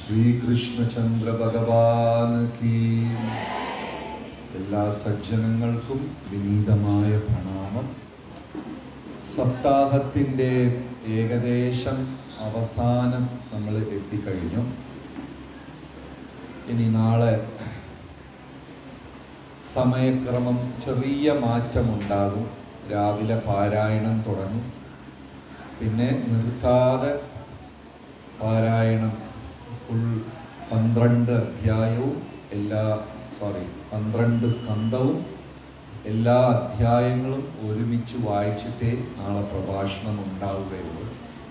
ശ്രീകൃഷ്ണചന്ദ്ര ഭഗവാൻ കീ എല്ലാ സജ്ജനങ്ങൾക്കും വിനീതമായ പ്രണാമം സപ്താഹത്തിൻ്റെ ഏകദേശം അവസാനം നമ്മൾ എത്തിക്കഴിഞ്ഞു ഇനി നാളെ സമയക്രമം ചെറിയ മാറ്റമുണ്ടാകും രാവിലെ പാരായണം തുടങ്ങും പിന്നെ നിർത്താതെ പാരായണം ഫുൾ പന്ത്രണ്ട് അധ്യായവും എല്ലാ സോറി പന്ത്രണ്ട് സ്കന്ധവും എല്ലാ അധ്യായങ്ങളും ഒരുമിച്ച് വായിച്ചിട്ടേ നാളെ പ്രഭാഷണം ഉണ്ടാവുകയുള്ളൂ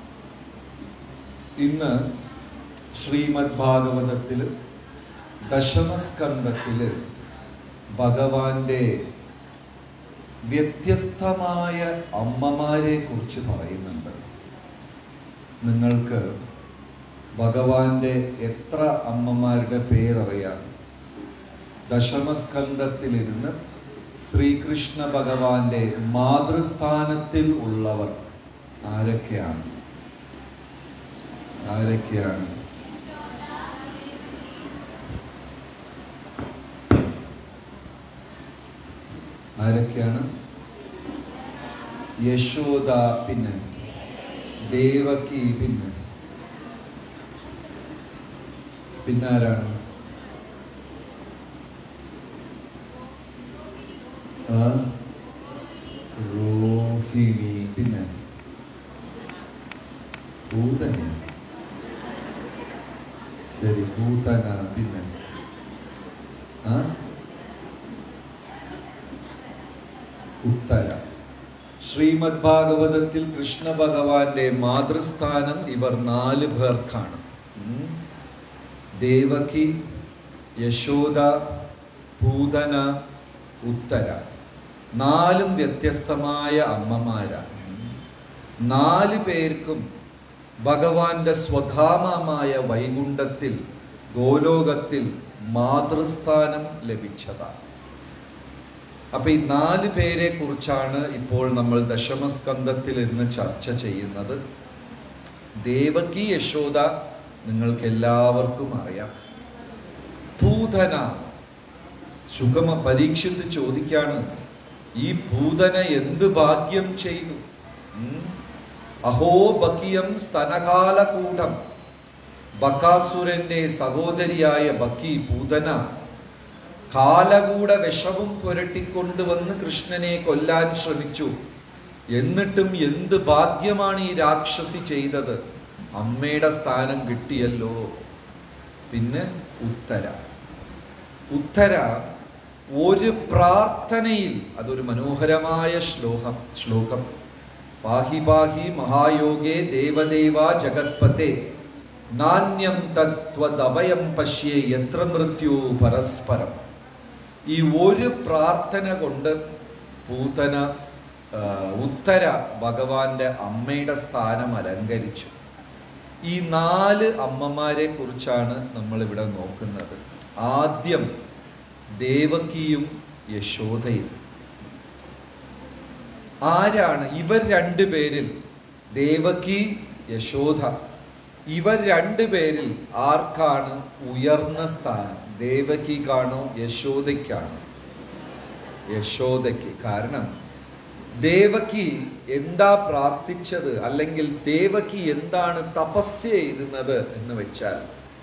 ഇന്ന് ശ്രീമദ് ഭാഗവതത്തിൽ ദശമസ്കന്ധത്തിൽ ഭഗവാന്റെ വ്യത്യസ്തമായ അമ്മമാരെ കുറിച്ച് പറയുന്നുണ്ട് നിങ്ങൾക്ക് ഭഗവാന്റെ എത്ര അമ്മമാരുടെ പേരറിയാം ദശമസ്കന്ധത്തിലിരുന്ന് ശ്രീകൃഷ്ണ ഭഗവാന്റെ മാതൃസ്ഥാനത്തിൽ ഉള്ളവർ ആരൊക്കെയാണ് ആരൊക്കെയാണ് ആരൊക്കെയാണ് യശോദ പിന്നെ ദേവകി പിന്നെ പിന്നെ ആരാണ് ആ? രോഹിണി പിന്നെ ഭൂതന ശരി ഭൂതന പിന്നെ ആ ഉത്തര ശ്രീമദ് ഭാഗവതത്തിൽ കൃഷ്ണ ഭഗവാന്റെ മാതൃസ്ഥാനം ഇവർ നാല് പേർക്കാണ് ഉം. ദേവകി യശോദ പൂതന ഉത്തര നാലും വ്യത്യസ്തമായ അമ്മമാരാണ് നാല് പേർക്കും ഭഗവാന്റെ സ്വധാമമായ വൈകുണ്ഠത്തിൽ ഗോലോകത്തിൽ മാതൃസ്ഥാനം ലഭിച്ചതാണ് അപ്പൊ ഈ നാല് പേരെ കുറിച്ചാണ് ഇപ്പോൾ നമ്മൾ ദശമസ്കന്ധത്തിൽ ഇരുന്ന് ചർച്ച ചെയ്യുന്നത് ദേവകി യശോദ നിങ്ങൾക്ക് എല്ലാവർക്കും അറിയാം പൂതന സുഗമ പരീക്ഷിച്ച് ചോദിക്കാണ് ഈ പൂതന എന്ത് ഭാഗ്യം ചെയ്തു ഉം? അഹോ ബക്കിയം സ്തനകാലകൂടം ബക്കാസുരന്റെ സഹോദരിയായ ബക്കി പൂതന കാലകൂട വിഷവും പുരട്ടിക്കൊണ്ടുവന്ന് കൃഷ്ണനെ കൊല്ലാൻ ശ്രമിച്ചു എന്നിട്ടും എന്ത് ഭാഗ്യമാണ് ഈ രാക്ഷസി ചെയ്തത് അമ്മയുടെ സ്ഥാനം കിട്ടിയല്ലോ പിന്നെ ഉത്തര ഉത്തര ഒരു പ്രാർത്ഥനയിൽ അതൊരു മനോഹരമായ ശ്ലോകം ശ്ലോകം പാഹി പാഹി മഹായോഗേ ദേവദേവ ജഗത്പത്തെ നാണ്യം തത്വദഭയം പശ്യേ എത്ര മൃത്യു പരസ്പരം ഈ ഒരു പ്രാർത്ഥന കൊണ്ട് പൂതന ആ, ഉത്തര ഭഗവാന്റെ അമ്മയുടെ സ്ഥാനം അലങ്കരിച്ചു ഈ നാല് അമ്മമാരെ കുറിച്ചാണ് നമ്മൾ ഇവിടെ നോക്കുന്നത് ആദ്യം ദേവകിയും യശോദയും ആരാണ് ഇവർ രണ്ടുപേരിൽ ദേവകി യശോദ ഇവർ രണ്ടുപേരിൽ ആർക്കാണ് ഉയർന്ന സ്ഥാനം ദേവകിക്കാണോ യശോദയ്ക്കാണോ യശോദയ്ക്ക് കാരണം ദേവകി എന്താ പ്രാർത്ഥിച്ചത് അല്ലെങ്കിൽ ദേവകി എന്താണ് തപസ് ചെയ്യുന്നത് എന്ന് വെച്ചാൽ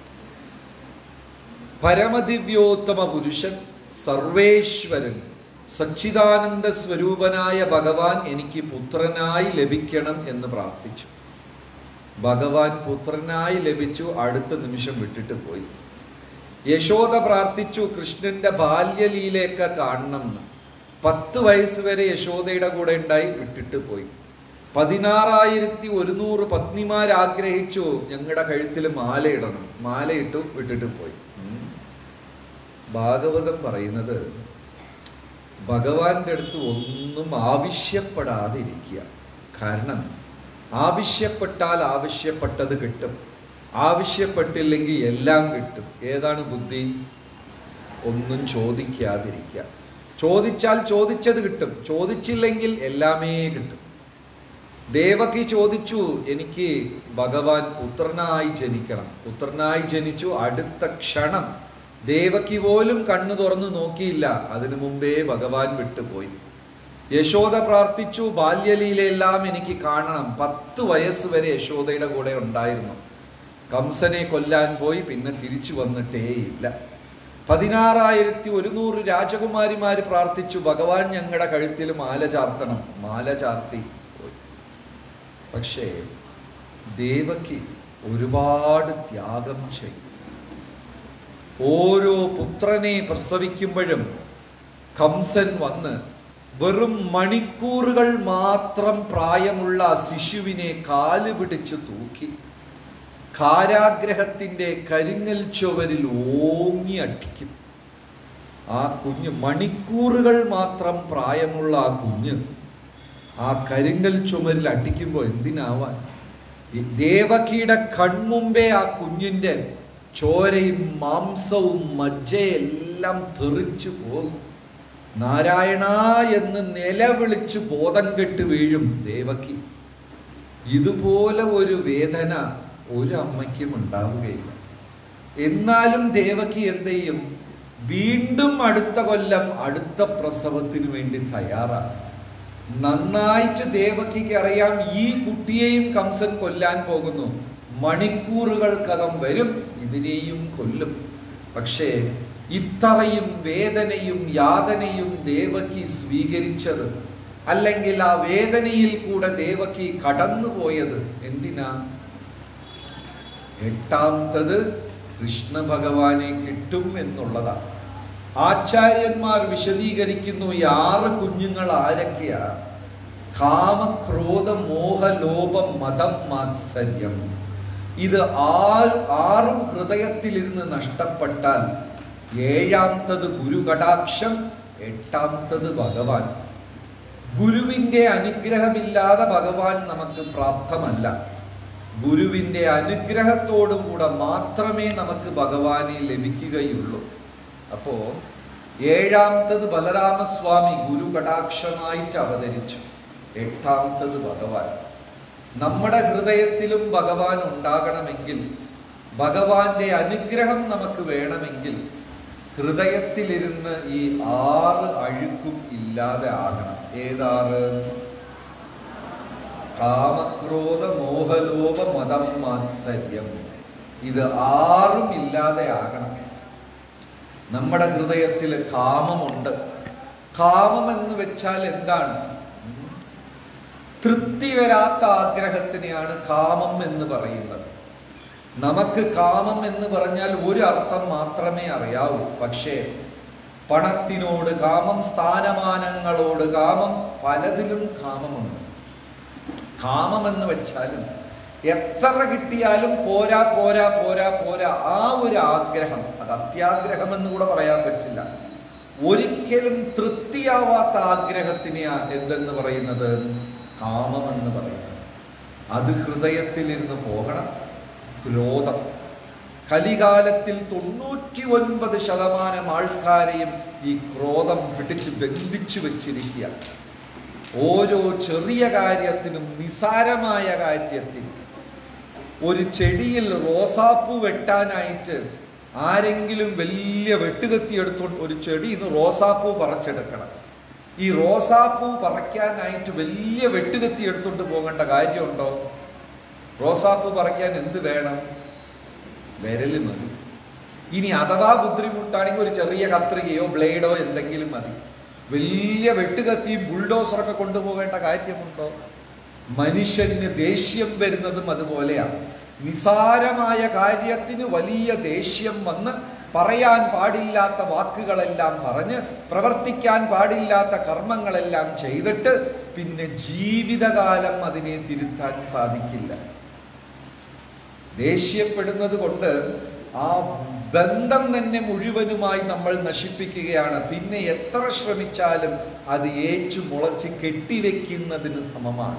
പരമദിവ്യോത്തമ പുരുഷൻ സർവേശ്വരൻ സച്ചിദാനന്ദ സ്വരൂപനായ ഭഗവാൻ എനിക്ക് പുത്രനായി ലഭിക്കണം എന്ന് പ്രാർത്ഥിച്ചു ഭഗവാൻ പുത്രനായി ലഭിച്ചു അടുത്ത നിമിഷം വിട്ടിട്ട് പോയി യശോദ പ്രാർത്ഥിച്ചു കൃഷ്ണന്റെ ബാല്യലീലയൊക്കെ കാണണം എന്ന് പത്ത് വയസ്സ് വരെ യശോദയുടെ കൂടെ ഉണ്ടായി വിട്ടിട്ട് പോയി പതിനാറായിരത്തി ഒരുന്നൂറ് പത്നിമാർ ആഗ്രഹിച്ചു ഞങ്ങളുടെ കഴുത്തിൽ മാലയിടണം മാലയിട്ടു വിട്ടിട്ട് പോയി ഉം. ഭാഗവതം പറയുന്നത് ഭഗവാന്റെ അടുത്ത് ഒന്നും ആവശ്യപ്പെടാതിരിക്കുക കാരണം ആവശ്യപ്പെട്ടാൽ ആവശ്യപ്പെട്ടത് കിട്ടും ആവശ്യപ്പെട്ടില്ലെങ്കിൽ എല്ലാം കിട്ടും ഏതാണ് ബുദ്ധി ഒന്നും ചോദിക്കാതിരിക്കുക ചോദിച്ചാൽ ചോദിച്ചത് കിട്ടും ചോദിച്ചില്ലെങ്കിൽ എല്ലാമേ കിട്ടും ദേവകി ചോദിച്ചു എനിക്ക് ഭഗവാൻ പുത്രനായി ജനിക്കണം പുത്രനായി ജനിച്ചു അടുത്ത ക്ഷണം ദേവകി പോലും കണ്ണു തുറന്നു നോക്കിയില്ല അതിനു മുമ്പേ ഭഗവാൻ വിട്ടുപോയി യശോദ പ്രാർത്ഥിച്ചു ബാല്യലീലയെല്ലാം എനിക്ക് കാണണം പത്ത് വയസ്സ് വരെ യശോദയുടെ കൂടെ ഉണ്ടായിരുന്നു കംസനെ കൊല്ലാൻ പോയി പിന്നെ തിരിച്ചു വന്നിട്ടേയില്ല പതിനാറായിരത്തി ഒരുന്നൂറ് രാജകുമാരിമാര് പ്രാർത്ഥിച്ചു ഭഗവാൻ ഞങ്ങളുടെ കഴുത്തിൽ മാല ചാർത്തണം മാല ചാർത്തി പോയി പക്ഷേ ദേവക്ക് ഒരുപാട് ത്യാഗം ചെയ്തു ഓരോ പുത്രനെ പ്രസവിക്കുമ്പോഴും കംസൻ വന്ന് വെറും മണിക്കൂറുകൾ മാത്രം പ്രായമുള്ള ആ ശിശുവിനെ കാല് പിടിച്ച് തൂക്കി കാരാഗ്രഹത്തിന്റെ കരിങ്ങൽ ചുവരിൽ ഓങ്ങി അടിക്കും ആ കുഞ്ഞ് മണിക്കൂറുകൾ മാത്രം പ്രായമുള്ള ആ കുഞ്ഞ് ആ കരിങ്കൽ ചുമരിൽ അടിക്കുമ്പോൾ എന്തിനാവാൻ ഈ ദേവകിയുടെ കൺമുമ്പേ ആ കുഞ്ഞിന്റെ ചോരയും മാംസവും മജ്ജയെല്ലാം തെറിച്ചു പോകും നാരായണ എന്ന് നിലവിളിച്ച് ബോധം കെട്ട് വീഴും ദേവകി ഇതുപോലെ ഒരു വേദന ഒരു അമ്മയ്ക്കും ഉണ്ടാവുകയില്ല എന്നാലും ദേവകി എന്ത് ചെയ്യും വീണ്ടും അടുത്ത കൊല്ലം അടുത്ത പ്രസവത്തിന് വേണ്ടി തയ്യാറാണ് നന്നായിട്ട് ദേവകിക്ക് അറിയാം ഈ കുട്ടിയെയും കംസൻ കൊല്ലാൻ പോകുന്നു മണിക്കൂറുകൾക്കകം വരും ഇതിനെയും കൊല്ലും പക്ഷേ ഇത്രയും വേദനയും യാതനയും ദേവകി സ്വീകരിച്ചത് അല്ലെങ്കിൽ ആ വേദനയിൽ കൂടെ ദേവകി കടന്നുപോയത് എന്തിനാ എട്ടാമത്തത് കൃഷ്ണ ഭഗവാനെ കിട്ടും എന്നുള്ളതാണ് ആചാര്യന്മാർ വിശദീകരിക്കുന്നു ഈ ആറ് കുഞ്ഞുങ്ങൾ ആരൊക്കെയാ കാമക്രോധ മോഹ ലോപം മതം മാത്സര്യം ഇത് ആറ് ആറും ഹൃദയത്തിലിരുന്ന് നഷ്ടപ്പെട്ടാൽ ഏഴാമത്തത് ഗുരു കടാക്ഷം എട്ടാമത്തത് ഭഗവാൻ ഗുരുവിൻ്റെ അനുഗ്രഹമില്ലാതെ ഭഗവാൻ നമുക്ക് പ്രാപ്തമല്ല ഗുരുവിൻ്റെ അനുഗ്രഹത്തോടും കൂടെ മാത്രമേ നമുക്ക് ഭഗവാനെ ലഭിക്കുകയുള്ളൂ അപ്പോ ഏഴാമത്തത് ബലരാമസ്വാമി ഗുരു കടാക്ഷമായിട്ട് അവതരിച്ചു എട്ടാമത്തത് ഭഗവാൻ നമ്മുടെ ഹൃദയത്തിലും ഭഗവാൻ ഉണ്ടാകണമെങ്കിൽ ഭഗവാന്റെ അനുഗ്രഹം നമുക്ക് വേണമെങ്കിൽ ഹൃദയത്തിലിരുന്ന് ഈ ആറ് അഴുക്കും ഇല്ലാതെ ആകണം ഏതാറ് കാമക്രോധ മോഹലോപ മതം മാത്സര്യം ഇത് ആറും ഇല്ലാതെ ആകണം നമ്മുടെ ഹൃദയത്തിൽ കാമമുണ്ട് കാമം എന്ന് വെച്ചാൽ എന്താണ് തൃപ്തി വരാത്ത ആഗ്രഹത്തിനെയാണ് കാമം എന്ന് പറയുന്നത് നമുക്ക് കാമം എന്ന് പറഞ്ഞാൽ ഒരു അർത്ഥം മാത്രമേ അറിയാവൂ പക്ഷേ പണത്തിനോട് കാമം സ്ഥാനമാനങ്ങളോട് കാമം പലതിലും കാമമുണ്ട് കാമം എന്ന് വെച്ചാലും എത്ര കിട്ടിയാലും പോരാ പോരാ പോരാ പോരാ ആ ഒരു ആഗ്രഹം അത് അത്യാഗ്രഹം എന്ന് കൂടെ പറയാൻ പറ്റില്ല ഒരിക്കലും തൃപ്തിയാവാത്ത ആഗ്രഹത്തിനെയാ എന്തെന്ന് പറയുന്നത് കാമം എന്ന് പറയുന്നത് അത് ഹൃദയത്തിലിരുന്ന് പോകണം ക്രോധം കലികാലത്തിൽ തൊണ്ണൂറ്റി ഒൻപത് ശതമാനം ആൾക്കാരെയും ഈ ക്രോധം പിടിച്ച് ബന്ധിച്ചു വെച്ചിരിക്കുക ഓരോ ചെറിയ കാര്യത്തിനും നിസാരമായ കാര്യത്തിനും ഒരു ചെടിയിൽ റോസാപ്പൂ വെട്ടാനായിട്ട് ആരെങ്കിലും വലിയ വെട്ടുകത്തി എടുത്തോണ്ട് ഒരു ചെടിയിൽ നിന്ന് റോസാപ്പൂ പറിച്ചെടുക്കണം ഈ റോസാപ്പൂ പറിക്കാനായിട്ട് വലിയ വെട്ടുകത്തി എടുത്തോണ്ട് പോകേണ്ട കാര്യമുണ്ടോ റോസാപ്പൂ പറിക്കാൻ എന്ത് വേണം വിരല് മതി ഇനി അഥവാ ബുദ്ധിമുട്ടാണെങ്കിൽ ഒരു ചെറിയ കത്രികയോ ബ്ലേഡോ എന്തെങ്കിലും മതി വലിയ വെട്ടുകത്തിയും ബുൾഡോസറൊക്കെ കൊണ്ടുപോകേണ്ട കാര്യമുണ്ടോ മനുഷ്യന് ദേഷ്യം വരുന്നതും അതുപോലെയാണ് നിസാരമായ കാര്യത്തിന് വലിയ ദേഷ്യം വന്ന് പറയാൻ പാടില്ലാത്ത വാക്കുകളെല്ലാം പറഞ്ഞ് പ്രവർത്തിക്കാൻ പാടില്ലാത്ത കർമ്മങ്ങളെല്ലാം ചെയ്തിട്ട് പിന്നെ ജീവിതകാലം അതിനെ തിരുത്താൻ സാധിക്കില്ല ദേഷ്യപ്പെടുന്നത് കൊണ്ട് ആ ബന്ധം തന്നെ മുഴുവനുമായി നമ്മൾ നശിപ്പിക്കുകയാണ് പിന്നെ എത്ര ശ്രമിച്ചാലും അത് ഏച്ചു മുളച്ച് കെട്ടിവെക്കുന്നതിന് സമമാണ്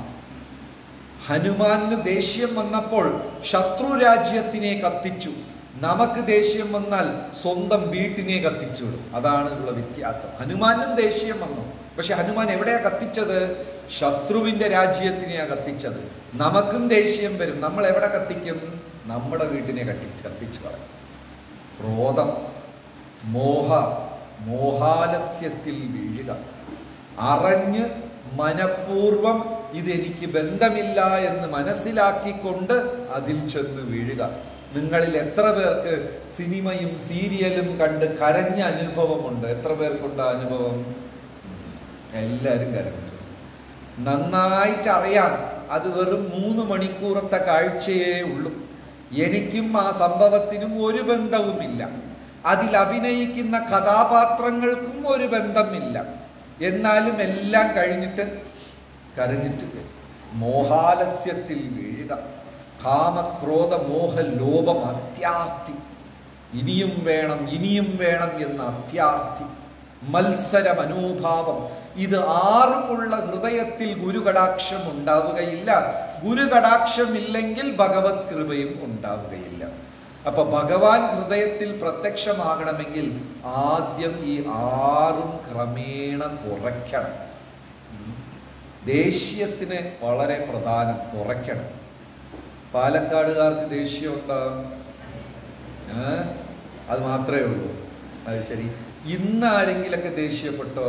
ഹനുമാന് ദേഷ്യം വന്നപ്പോൾ ശത്രു രാജ്യത്തിനെ കത്തിച്ചു നമുക്ക് ദേഷ്യം വന്നാൽ സ്വന്തം വീട്ടിനെ കത്തിച്ചു വിടും അതാണ് ഉള്ള വ്യത്യാസം ഹനുമാനും ദേഷ്യം വന്നു പക്ഷെ ഹനുമാൻ എവിടെയാ കത്തിച്ചത് ശത്രുവിന്റെ രാജ്യത്തിനെയാ കത്തിച്ചത് നമുക്കും ദേഷ്യം വരും നമ്മൾ എവിടെ കത്തിക്കും നമ്മുടെ വീട്ടിനെ കത്തി കത്തിച്ച് കളയും ക്രോധം മോഹ മോഹാലസ്യത്തിൽ വീഴുക അറിഞ്ഞ് മനഃപൂർവം ഇതെനിക്ക് ബന്ധമില്ല എന്ന് മനസ്സിലാക്കിക്കൊണ്ട് അതിൽ ചെന്ന് വീഴുക നിങ്ങളിൽ എത്ര പേർക്ക് സിനിമയും സീരിയലും കണ്ട് കരഞ്ഞ അനുഭവമുണ്ട് എത്ര പേർക്കുണ്ട് ആ അനുഭവം എല്ലാവരും കരഞ്ഞു നന്നായിട്ട് അറിയാം അത് വെറും മൂന്ന് മണിക്കൂറത്തെ കാഴ്ചയേ ഉള്ളൂ എനിക്കും ആ സംഭവത്തിനും ഒരു ബന്ധവുമില്ല അതിൽ അഭിനയിക്കുന്ന കഥാപാത്രങ്ങൾക്കും ഒരു ബന്ധമില്ല എന്നാലും എല്ലാം കഴിഞ്ഞിട്ട് കരഞ്ഞിട്ട് മോഹാലസ്യത്തിൽ വീഴുക കാമക്രോധ മോഹ ലോപം അത്യാർത്തി ഇനിയും വേണം ഇനിയും വേണം എന്ന അത്യാർത്തി മത്സര മനോഭാവം ഇത് ആറുമുള്ള ഹൃദയത്തിൽ ഗുരുകടാക്ഷം ഉണ്ടാവുകയില്ല ഗുരുകടാക്ഷമില്ലെങ്കിൽ ഭഗവത് കൃപയും ഉണ്ടാവുകയില്ല അപ്പൊ ഭഗവാൻ ഹൃദയത്തിൽ പ്രത്യക്ഷമാകണമെങ്കിൽ ആദ്യം ഈ ആറും ക്രമേണ കുറയ്ക്കണം ഉം. ദേഷ്യത്തിന് വളരെ പ്രധാനം കുറയ്ക്കണം പാലക്കാടുകാർക്ക് ദേഷ്യം ഉണ്ടാകും ഏ? അത് മാത്രമേ ഉള്ളൂ അത് ശരി ഇന്ന് ആരെങ്കിലൊക്കെ ദേഷ്യപ്പെട്ടോ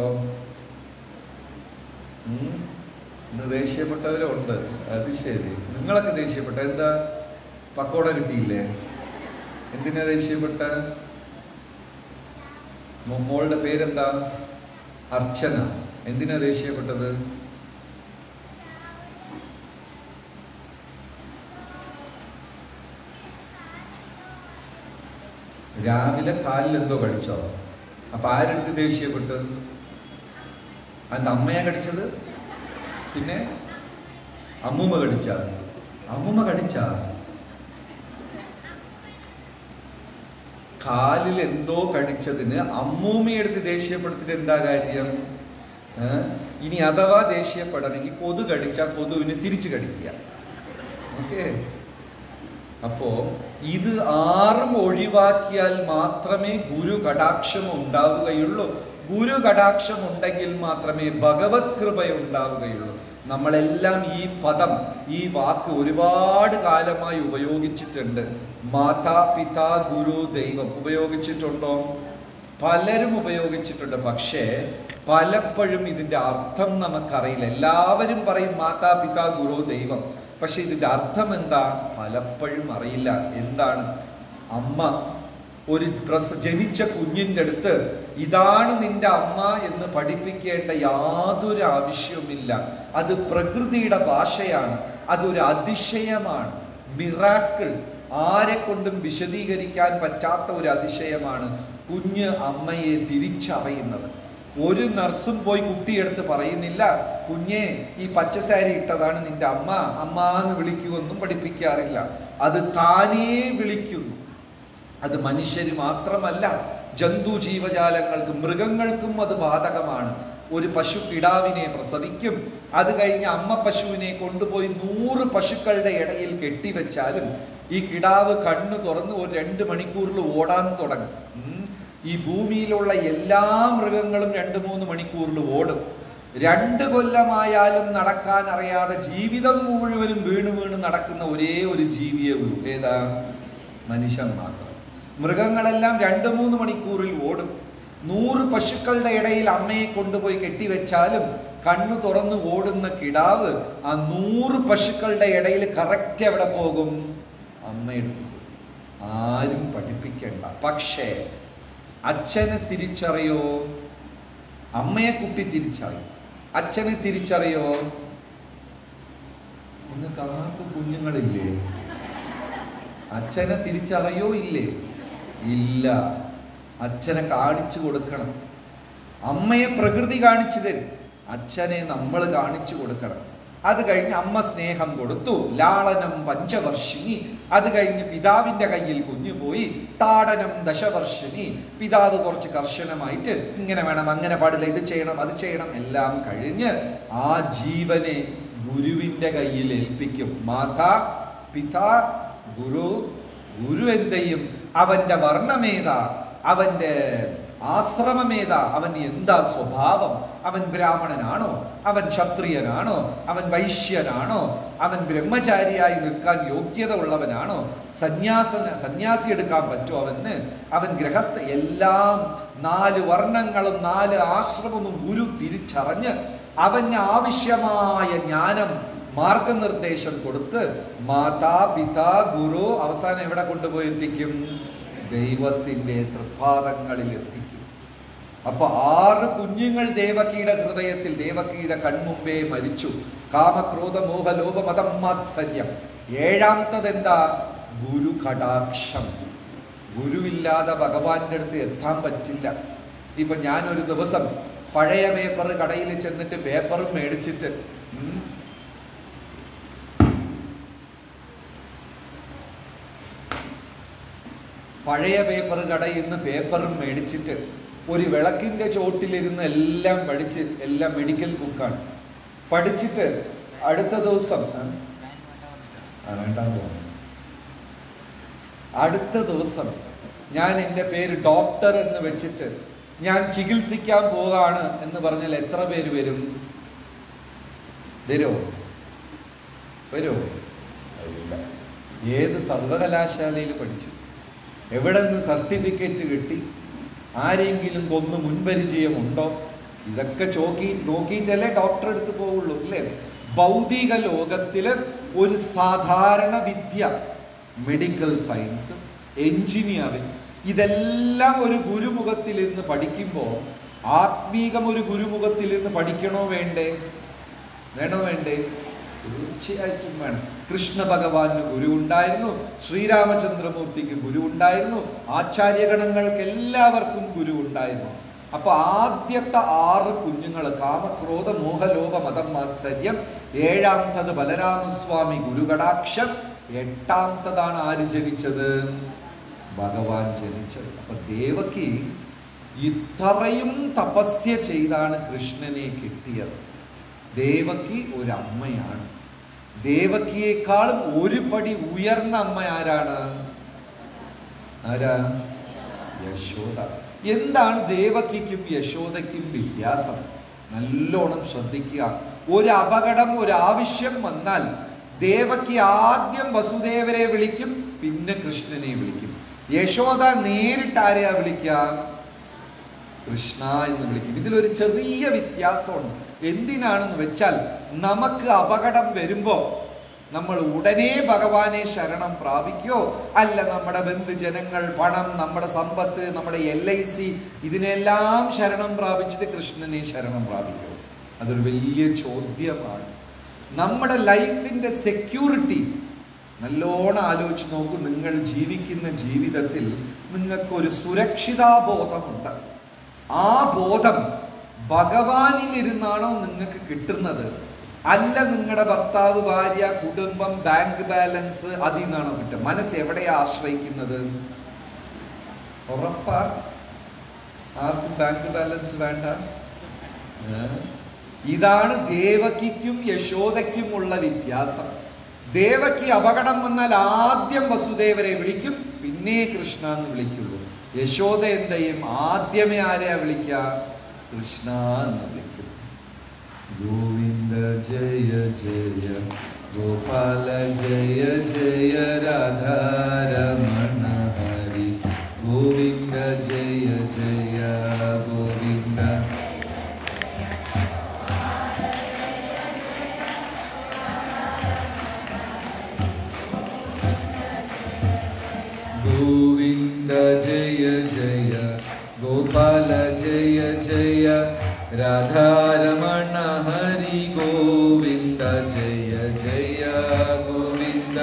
ഉം? ഇന്ന് ദേഷ്യപ്പെട്ടവരുണ്ട് അത് ശരി നിങ്ങളൊക്കെ ദേഷ്യപ്പെട്ട എന്താ പക്കോട കിട്ടിയില്ലേ എന്തിനാ ദേഷ്യപ്പെട്ട മോ- മോളുടെ പേരെന്താ അർച്ചന എന്തിനാ ദേഷ്യപ്പെട്ടത് രാവിലെ കാലിൽ എന്തോ കടിച്ചോ അപ്പൊ ആരെടുത്ത് ദേഷ്യപ്പെട്ട് അതിന്റെ അമ്മയാ കടിച്ചത് പിന്നെ അമ്മൂമ്മ കടിച്ച അമ്മൂമ്മ കടിച്ച കാലിൽ എന്തോ കടിച്ചതിന് അമ്മൂമ്മയെടുത്ത് ദേഷ്യപ്പെടുത്തിട്ട് എന്താ കാര്യം ഏ? ഇനി അഥവാ ദേഷ്യപ്പെടണമെങ്കിൽ കൊതു കടിച്ചാൽ കൊതുവിന് തിരിച്ചു കടിക്കുക ഓക്കേ അപ്പോ ഇത് ആറും ഒഴിവാക്കിയാൽ മാത്രമേ ഗുരു കടാക്ഷം ഉണ്ടാവുകയുള്ളൂ ഗുരു കടാക്ഷം ഉണ്ടെങ്കിൽ മാത്രമേ ഭഗവത് കൃപ ഉണ്ടാവുകയുള്ളൂ നമ്മളെല്ലാം ഈ പദം ഈ വാക്ക് ഒരുപാട് കാലമായി ഉപയോഗിച്ചിട്ടുണ്ട് മാതാ പിതാ ഗുരു ദൈവം ഉപയോഗിച്ചിട്ടുണ്ടോ പലരും ഉപയോഗിച്ചിട്ടുണ്ട് പക്ഷേ പലപ്പോഴും ഇതിന്റെ അർത്ഥം നമുക്കറിയില്ല എല്ലാവരും പറയും മാതാ പിതാ ഗുരു ദൈവം പക്ഷെ ഇതിന്റെ അർത്ഥം എന്താ പലപ്പോഴും അറിയില്ല എന്താണ് അമ്മ ഒരു പ്രസ ജനിച്ച കുഞ്ഞിൻ്റെ അടുത്ത് ഇതാണ് നിന്റെ അമ്മ എന്ന് പഠിപ്പിക്കേണ്ട യാതൊരു ആവശ്യവുമില്ല അത് പ്രകൃതിയുടെ ഭാഷയാണ് അതൊരു അതിശയമാണ് മിറാക്കിൾ ആരെ കൊണ്ടും വിശദീകരിക്കാൻ പറ്റാത്ത ഒരു അതിശയമാണ് കുഞ്ഞ് അമ്മയെ തിരിച്ചറിയുന്നത് ഒരു നർസും പോയി കുട്ടിയെടുത്ത് പറയുന്നില്ല കുഞ്ഞെ ഈ പച്ച സാരി ഇട്ടതാണ് നിന്റെ അമ്മ അമ്മ എന്ന് വിളിക്കുമെന്നും പഠിപ്പിക്കാറില്ല അത് താനേ വിളിക്കുന്നു അത് മനുഷ്യര് മാത്രമല്ല ജന്തു ജീവജാലങ്ങൾക്ക് മൃഗങ്ങൾക്കും അത് ബാധകമാണ് ഒരു പശു കിടാവിനെ പ്രസവിക്കും അത് കഴിഞ്ഞ് അമ്മ പശുവിനെ കൊണ്ടുപോയി നൂറ് പശുക്കളുടെ ഇടയിൽ കെട്ടിവെച്ചാലും ഈ കിടാവ് കണ്ണ് തുറന്ന് ഒരു രണ്ട് മണിക്കൂറിൽ ഓടാൻ തുടങ്ങും ഉം. ഈ ഭൂമിയിലുള്ള എല്ലാ മൃഗങ്ങളും രണ്ട് മൂന്ന് മണിക്കൂറിൽ ഓടും രണ്ട് കൊല്ലമായാലും നടക്കാൻ അറിയാതെ ജീവിതം മുഴുവനും വീണ് വീണ് നടക്കുന്ന ഒരേ ഒരു ജീവിയേ ഉള്ളൂ ഏതാ മനുഷ്യൻ മാത്രം മൃഗങ്ങളെല്ലാം രണ്ട് മൂന്ന് മണിക്കൂറിൽ ഓടും നൂറ് പശുക്കളുടെ ഇടയിൽ അമ്മയെ കൊണ്ടുപോയി കെട്ടിവെച്ചാലും കണ്ണു തുറന്ന് ഓടുന്ന കിടാവ് ആ നൂറ് പശുക്കളുടെ ഇടയിൽ കറക്റ്റ് എവിടെ പോകും അമ്മയുടെ അടുത്ത് പോകും. ആരും പഠിപ്പിക്കണ്ട പക്ഷേ അച്ഛനെ തിരിച്ചറിയോ അമ്മയെ കുട്ടി തിരിച്ചറിയും അച്ഛനെ തിരിച്ചറിയോ നിങ്ങൾക്ക് ആർക്കും കുഞ്ഞുങ്ങളില്ലേ അച്ഛനെ തിരിച്ചറിയോ ഇല്ലേ ഇല്ല അച്ഛനെ കാണിച്ചു കൊടുക്കണം അമ്മയെ പ്രകൃതി കാണിച്ചു തരും അച്ഛനെ നമ്മൾ കാണിച്ചു കൊടുക്കണം അത് കഴിഞ്ഞ് അമ്മ സ്നേഹം കൊടുത്തു ലാളനം പഞ്ചവർഷിണി അത് കഴിഞ്ഞ് പിതാവിന്റെ കയ്യിൽ കുഞ്ഞു പോയി താടനം ദശവർഷിണി പിതാവ് കുറച്ച് കർശനമായിട്ട് ഇങ്ങനെ വേണം അങ്ങനെ പാടില്ല ഇത് ചെയ്യണം അത് ചെയ്യണം എല്ലാം കഴിഞ്ഞ് ആ ജീവനെ ഗുരുവിന്റെ കയ്യിൽ ഏൽപ്പിക്കും മാതാ പിതാ ഗുരു ഗുരു എന്ത് ചെയ്യും അവന്റെ വർണ്ണമേത അവന്റെ ആശ്രമമേതാ അവൻ എന്താ സ്വഭാവം അവൻ ബ്രാഹ്മണനാണോ അവൻ ക്ഷത്രിയനാണോ അവൻ വൈശ്യനാണോ അവൻ ബ്രഹ്മചാരിയായി നിൽക്കാൻ യോഗ്യത ഉള്ളവനാണോ സന്യാസന സന്യാസി എടുക്കാൻ പറ്റുമോ അവന് അവൻ ഗൃഹസ്ഥ എല്ലാം നാല് വർണ്ണങ്ങളും നാല് ആശ്രമവും ഗുരു തിരിച്ചറിഞ്ഞ് അവന് ആവശ്യമായ ജ്ഞാനം മാർഗനിർദ്ദേശം കൊടുത്ത് മാതാ പിതാ ഗുരു അവസാനം എവിടെ കൊണ്ടുപോയി എത്തിക്കും ദൈവത്തിൻ്റെ തൃപ്പാദങ്ങളിൽ എത്തിക്കും അപ്പൊ ആറ് കുഞ്ഞുങ്ങൾ ദേവകിയുടെ ഹൃദയത്തിൽ ദേവകിയുടെ കൺമുമ്പേ മരിച്ചു കാമക്രോധ മോഹ ലോഭ മതം മാത്സര്യം ഏഴാമത്തത് എന്താ ഗുരു കടാക്ഷം ഗുരുവില്ലാതെ ഭഗവാന്റെ അടുത്ത് എത്താൻ പറ്റില്ല ഇപ്പൊ ഞാനൊരു ദിവസം പഴയ പേപ്പർ കടയിൽ ചെന്നിട്ട് പേപ്പറും മേടിച്ചിട്ട് ഉം, പഴയ പേപ്പർ കടയിൽ നിന്ന് പേപ്പറും മേടിച്ചിട്ട് ഒരു വിളക്കിന്റെ ചോട്ടിലിരുന്ന് എല്ലാം പഠിച്ച് എല്ലാം മെഡിക്കൽ ബുക്കാണ് പഠിച്ചിട്ട് അടുത്ത ദിവസം ആ, ആ, വേണ്ടാന്ന് തോന്നുന്നു. അടുത്ത ദിവസം ഞാൻ എൻ്റെ പേര് ഡോക്ടർ എന്ന് വെച്ചിട്ട് ഞാൻ ചികിത്സിക്കാൻ പോകാണ് എന്ന് പറഞ്ഞാൽ എത്ര പേര് വരും വരുമോ വരുമോ ഇല്ല ഏത് സർവകലാശാലയിൽ പഠിച്ചു എവിടെ നിന്ന് സർട്ടിഫിക്കറ്റ് കിട്ടി ആരെങ്കിലും കൊന്ന് മുൻപരിചയമുണ്ടോ ഇതൊക്കെ ചോക്കി നോക്കിയിട്ടല്ലേ ഡോക്ടർ എടുത്ത് പോവുള്ളൂ അല്ലേ ഭൗതിക ലോകത്തില് ഒരു സാധാരണ വിദ്യ മെഡിക്കൽ സയൻസ് എഞ്ചിനീയറിംഗ് ഇതെല്ലാം ഒരു ഗുരുമുഖത്തിലിരുന്ന് പഠിക്കുമ്പോൾ ആത്മീകം ഒരു ഗുരുമുഖത്തിലിരുന്ന് പഠിക്കണോ വേണ്ടേ വേണോ വേണ്ടേ തീർച്ചയായിട്ടും വേണം കൃഷ്ണ ഭഗവാന് ഗുരു ഉണ്ടായിരുന്നു ശ്രീരാമചന്ദ്രമൂർത്തിക്ക് ഗുരു ഉണ്ടായിരുന്നു ആചാര്യഗണങ്ങൾക്ക് എല്ലാവർക്കും ഗുരു ഉണ്ടായിരുന്നു അപ്പൊ ആദ്യത്തെ ആറ് കുഞ്ഞുങ്ങൾ കാമക്രോധ മോഹലോഭ മതം മാത്സര്യം ഏഴാമത്തത് ബലരാമസ്വാമി ഗുരുകടാക്ഷം എട്ടാമത്തതാണ് ആര് ജനിച്ചത് ഭഗവാൻ ജനിച്ചത് അപ്പൊ ദേവകി ഇത്രയും തപസ്യ ചെയ്താണ് കൃഷ്ണനെ കിട്ടിയത് ദേവകി ഒരു അമ്മയാണ് ദേവകിയേക്കാളും ഒരു പടി ഉയർന്ന അമ്മ ആരാണ് ആരാ യശോദ എന്താണ് ദേവകിക്കും യശോദയ്ക്കും വ്യത്യാസം നല്ലോണം ശ്രദ്ധിക്കുക ഒരു അപകടം ഒരു ആവശ്യം വന്നാൽ ദേവകി ആദ്യം വസുദേവരെ വിളിക്കും പിന്നെ കൃഷ്ണനെ വിളിക്കും യശോദ നേരിട്ട് ആരെയാ വിളിക്കുക കൃഷ്ണ എന്ന് വിളിക്കും ഇതിലൊരു ചെറിയ വ്യത്യാസമുണ്ട് എന്തിനാണെന്ന് വെച്ചാൽ നമുക്ക് അപകടം വരുമ്പോൾ നമ്മൾ ഉടനെ ഭഗവാനെ ശരണം പ്രാപിക്കോ അല്ല നമ്മുടെ ബന്ധുജനങ്ങൾ പണം നമ്മുടെ സമ്പത്ത് നമ്മുടെ എൽ ഐ സി ഇതിനെല്ലാം ശരണം പ്രാപിച്ചിട്ട് കൃഷ്ണനെ ശരണം പ്രാപിക്കോ അതൊരു വലിയ ചോദ്യമാണ് നമ്മുടെ ലൈഫിന്റെ സെക്യൂരിറ്റി നല്ലോണം ആലോചിച്ച് നോക്കൂ നിങ്ങൾ ജീവിക്കുന്ന ജീവിതത്തിൽ നിങ്ങൾക്കൊരു സുരക്ഷിതാബോധമുണ്ട് ആ ബോധം ഭഗവാനിലിരുന്നാണോ നിങ്ങൾക്ക് കിട്ടുന്നത് അല്ല നിങ്ങളുടെ ഭർത്താവ് ഭാര്യ കുടുംബം ബാങ്ക് ബാലൻസ് അതിൽ നിന്നാണോ കിട്ടുക മനസ്സ് എവിടെയാ ആശ്രയിക്കുന്നത് ഉറപ്പാ ആർക്കും ബാങ്ക് ബാലൻസ് വേണ്ട ഏ? ഇതാണ് ദേവകിക്കും യശോദയ്ക്കും ഉള്ള വ്യത്യാസം ദേവയ്ക്ക് അപകടം വന്നാൽ ആദ്യം വസുദേവരെ വിളിക്കും പിന്നെ കൃഷ്ണ എന്ന് വിളിക്കുള്ളൂ യശോദ എന്ത് ചെയ്യും ആദ്യമേ ആരെയാ വിളിക്കുക കൃഷ്ണ എന്ന് വിളിക്കും ഗോവിന്ദ ജയ ജയ ഗോപാല ജയ ജയ രാധാരമണ ഹരി ഗോവിന്ദ ജയ ജയ ഗോവിന്ദ ഗോവിന്ദ ജയ ജയ ഗോപാല ജയ ജയ രാധാരമണ ഹരി ഗോവിന്ദ ജയ ജയ ഗോവിന്ദ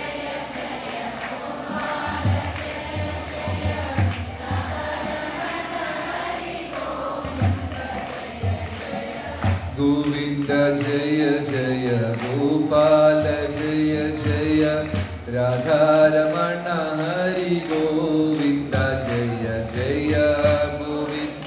ഗോവിന്ദ ജയ ജയ ഗോപാല ജയ ജയ രാധാരമണ ഹരി ഗോവിന്ദ ജയ ജയ ഗോവിന്ദ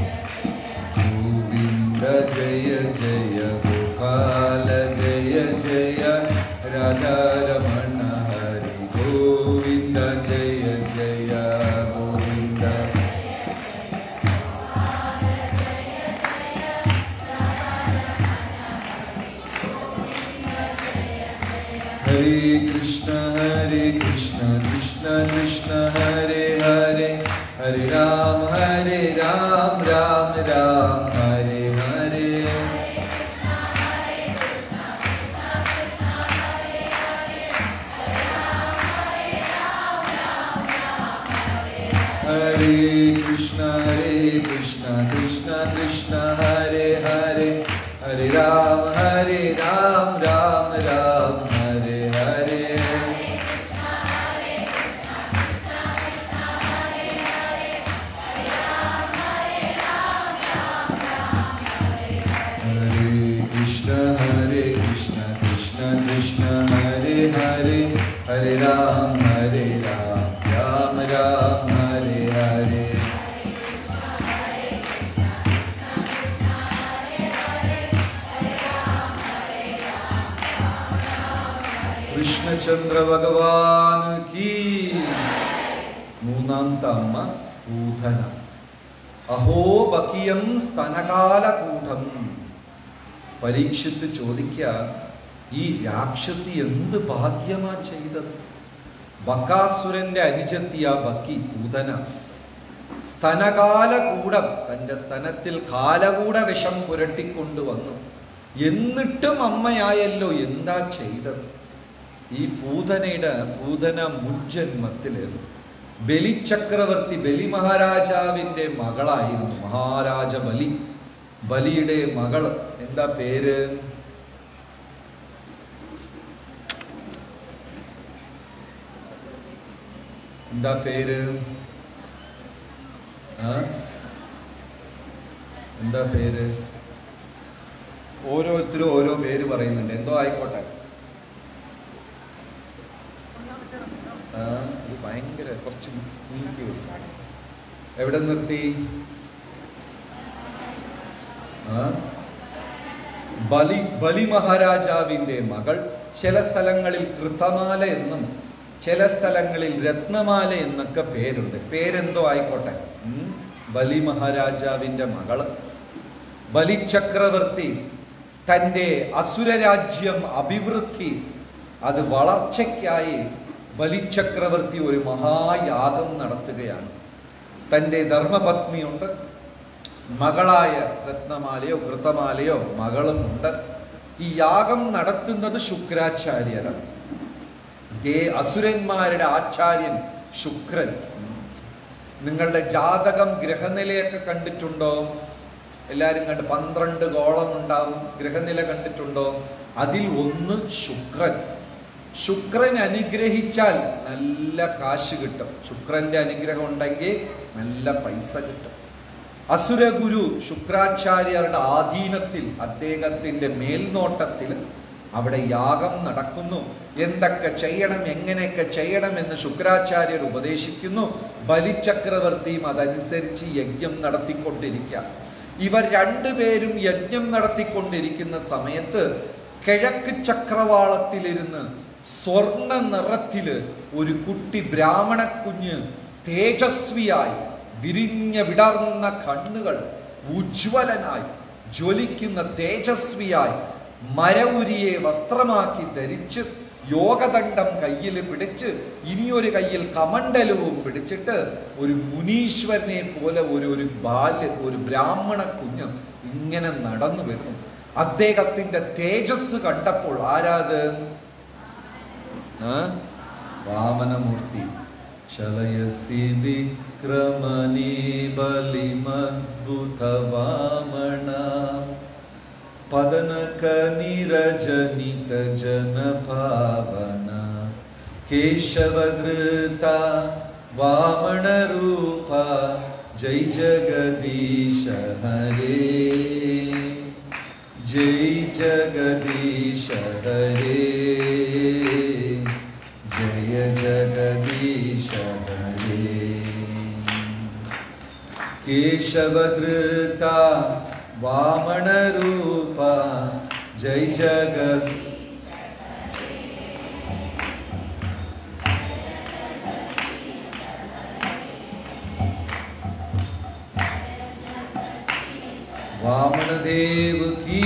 ഗോവിന്ദ ജയ ജയ ഗോപാല ജയ ജയ ജയ രാധാരമണ ഹരി ഗോവിന്ദ ജയ ജയ ഗോവിന്ദ ഹരേ കൃഷ്ണ ഹരേ കൃഷ്ണ കൃഷ്ണ കൃഷ്ണ ഹരേ ഹരേ ഹരേ രാം ഹരേ രാം രാം രാം ഹരേ ഹരേ ഹരേ കൃഷ്ണ ഹരേ കൃഷ്ണ കൃഷ്ണ കൃഷ്ണ ഹരേ ഹരേ ഹരേ രാം ഹരേ രാം രാം രാം ഹരേ ഹരേ ഹരേ കൃഷ്ണ ഹരേ കൃഷ്ണ കൃഷ്ണ കൃഷ്ണ ഹരേ ഹരേ ഹരേ രാം ഹരേ രാം രാം രാം ഹരേ ഹരേ കൃഷ്ണചന്ദ്ര ഭഗവാൻ കീ മൂന്നാമത്തെ അമ്മ പൂതന അഹോ ബക്കിയം സ്തനകാലകൂഠം പരീക്ഷിത്ത് ചോദിക്ക ഈ രാക്ഷസി എന്ത് ഭാഗ്യമാ ചെയ്തത് ബക്കാസുരന്റെ അനുജത്തിയ ബക്കി പൂതന സ്തനകാലകൂടം തൻ്റെ സ്തനത്തിൽ കാലകൂട വിഷം പുരട്ടിക്കൊണ്ടുവന്നു എന്നിട്ടും അമ്മയായല്ലോ എന്താ ചെയ്തത് ഈ പൂതനയുടെ പൂതന മുൻജന്മത്തില് ബലിചക്രവർത്തി ബലി മഹാരാജാവിൻ്റെ മകളായിരുന്നു മഹാരാജ ബലി ബലിയുടെ മകൾ എന്താ പേര് എന്താ പേര് ആ എന്താ പേര് ഓരോരുത്തരും ഓരോ പേര് പറയുന്നുണ്ട് എന്തോ ആയിക്കോട്ടെ ആ ഇത് ഭയങ്കര കുറച്ച് നീക്കി വെച്ചാണ് എവിടെ നിർത്തി ആ ബലി ബലി മഹാരാജാവിൻ്റെ മകൾ ചില സ്ഥലങ്ങളിൽ കൃതമാല എന്നും ചില സ്ഥലങ്ങളിൽ രത്നമാല എന്നൊക്കെ പേരുണ്ട് പേരെന്തോ ആയിക്കോട്ടെ ഉം. ബലി മഹാരാജാവിൻ്റെ മകള് ബലിചക്രവർത്തി തൻ്റെ അസുരരാജ്യം അഭിവൃദ്ധി അത് വളർച്ചയ്ക്കായി ബലിചക്രവർത്തി ഒരു മഹായാഗം നടത്തുകയാണ് തൻ്റെ ധർമ്മപത്നിയുണ്ട് മകളായ രത്നമാലയോ കൃതമാലയോ മകളും ഉണ്ട് ഈ യാഗം നടത്തുന്നത് ശുക്രാചാര്യരാണ് ദേ അസുരന്മാരുടെ ആചാര്യൻ ശുക്രൻ നിങ്ങളുടെ ജാതകം ഗ്രഹനിലയൊക്കെ കണ്ടിട്ടുണ്ടോ എല്ലാവരും കണ്ട് പന്ത്രണ്ട് ഗോളം ഉണ്ടാവും ഗ്രഹനില കണ്ടിട്ടുണ്ടോ അതിൽ ഒന്ന് ശുക്രൻ ശുക്രൻ അനുഗ്രഹിച്ചാൽ നല്ല കാശ് കിട്ടും ശുക്രന്റെ അനുഗ്രഹം ഉണ്ടെങ്കിൽ നല്ല പൈസ കിട്ടും അസുരഗുരു ശുക്രാചാര്യരുടെ ആധീനത്തിൽ അദ്ദേഹത്തിൻ്റെ മേൽനോട്ടത്തിൽ അവിടെ യാഗം നടക്കുന്നു എന്തൊക്കെ ചെയ്യണം എങ്ങനെയൊക്കെ ചെയ്യണമെന്ന് ശുക്രാചാര്യർ ഉപദേശിക്കുന്നു ബലിചക്രവർത്തിയും അതനുസരിച്ച് യജ്ഞം നടത്തിക്കൊണ്ടിരിക്കുക ഇവർ രണ്ടുപേരും യജ്ഞം നടത്തിക്കൊണ്ടിരിക്കുന്ന സമയത്ത് കിഴക്ക് ചക്രവാളത്തിലിരുന്ന് സ്വർണ നിറത്തില് ഒരു കുട്ടി ബ്രാഹ്മണ കുഞ്ഞ് തേജസ്വിയായി വിരിഞ്ഞ വിടർന്ന കണ്ണുകൾ ഉജ്വലനായി ജ്വലിക്കുന്ന തേജസ്വിയായി മരവുരിയെ വസ്ത്രമാക്കി ധരിച്ച് യോഗദണ്ഡം കയ്യിൽ പിടിച്ച് ഇനിയൊരു കയ്യിൽ കമണ്ഡലവും പിടിച്ചിട്ട് ഒരു മുനീശ്വരനെ പോലെ ഒരു ഒരു ബാല്യ ഒരു ബ്രാഹ്മണ കുഞ്ഞ് ഇങ്ങനെ നടന്നു വരുന്നു അദ്ദേഹത്തിന്റെ തേജസ് കണ്ടപ്പോൾ ആരാത് ആ? വാമനമൂർത്തി ചലയസി വിക്രമണി ബലിമദ്ഭുത വാമണ പതനക നിരജനിത ജനഭാവന കേശവധൃത വാമണരൂപ ജൈ ജഗദീശ ഹരേ ജൈ ജഗദീശ ഹരേ ജയ ജഗദീശ ഹരേ കേശവധൃത വാമണരൂപ ജൈ ജഗത് വാമനദേവ് കീ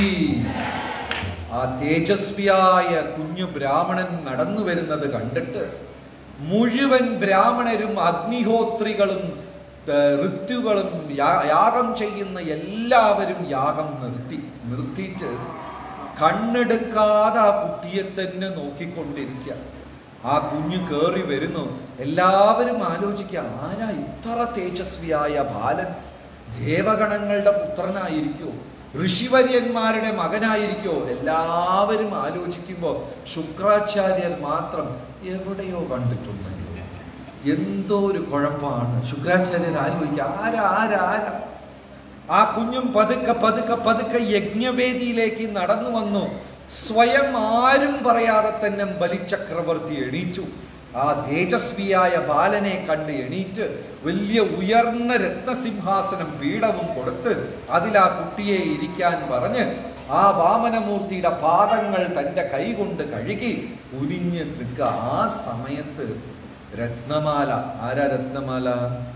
ആ തേജസ്വിയായ കുഞ്ഞു ബ്രാഹ്മണൻ നടന്നു വരുന്നത് കണ്ടിട്ട് മുഴുവൻ ബ്രാഹ്മണരും അഗ്നിഹോത്രികളും ഏർ, ഋത്യുകളും യാ- യാഗം ചെയ്യുന്ന എല്ലാവരും യാഗം നിർത്തി നിർത്തിയിട്ട് കണ്ണെടുക്കാതെ ആ കുട്ടിയെ തന്നെ നോക്കിക്കൊണ്ടിരിക്കുക ആ കുഞ്ഞ് കയറി വരുന്നു എല്ലാവരും ആലോചിക്കുക ആരാ ഇത്ര തേജസ്വിയായ ബാലൻ ദേവഗണങ്ങളുടെ പുത്രനായിരിക്കോ ഋഷിവര്യന്മാരുടെ മകനായിരിക്കോ എല്ലാവരും ആലോചിക്കുമ്പോൾ ശുക്രാചാര്യർ മാത്രം എവിടെയോ കണ്ടിട്ടുണ്ടല്ലോ എന്തോ ഒരു കുഴപ്പമാണ് ശുക്രാചാര്യർ ആലോചിക്കുക ആരാ ആരാ ആരാ ആ കുഞ്ഞും പതുക്കെ പതുക്കെ പതുക്കെ യജ്ഞവേദിയിലേക്ക് നടന്നു വന്നു സ്വയം ആരും പറയാതെ തന്നെ ബലിചക്രവർത്തി എണീറ്റു ആ തേജസ്വിയായ ബാലനെ കണ്ട് എണീറ്റ് വലിയ ഉയർന്ന രത്നസിംഹാസനം പീഠവും കൊടുത്ത് അതിൽ ആ കുട്ടിയെ ഇരിക്കാൻ പറഞ്ഞ് ആ വാമനമൂർത്തിയുടെ പാദങ്ങൾ തൻ്റെ കൈകൊണ്ട് കഴുകി ഉരിഞ്ഞ് നിൽക്കുക ആ സമയത്ത് രത്നമാല ആരാ രത്നമാല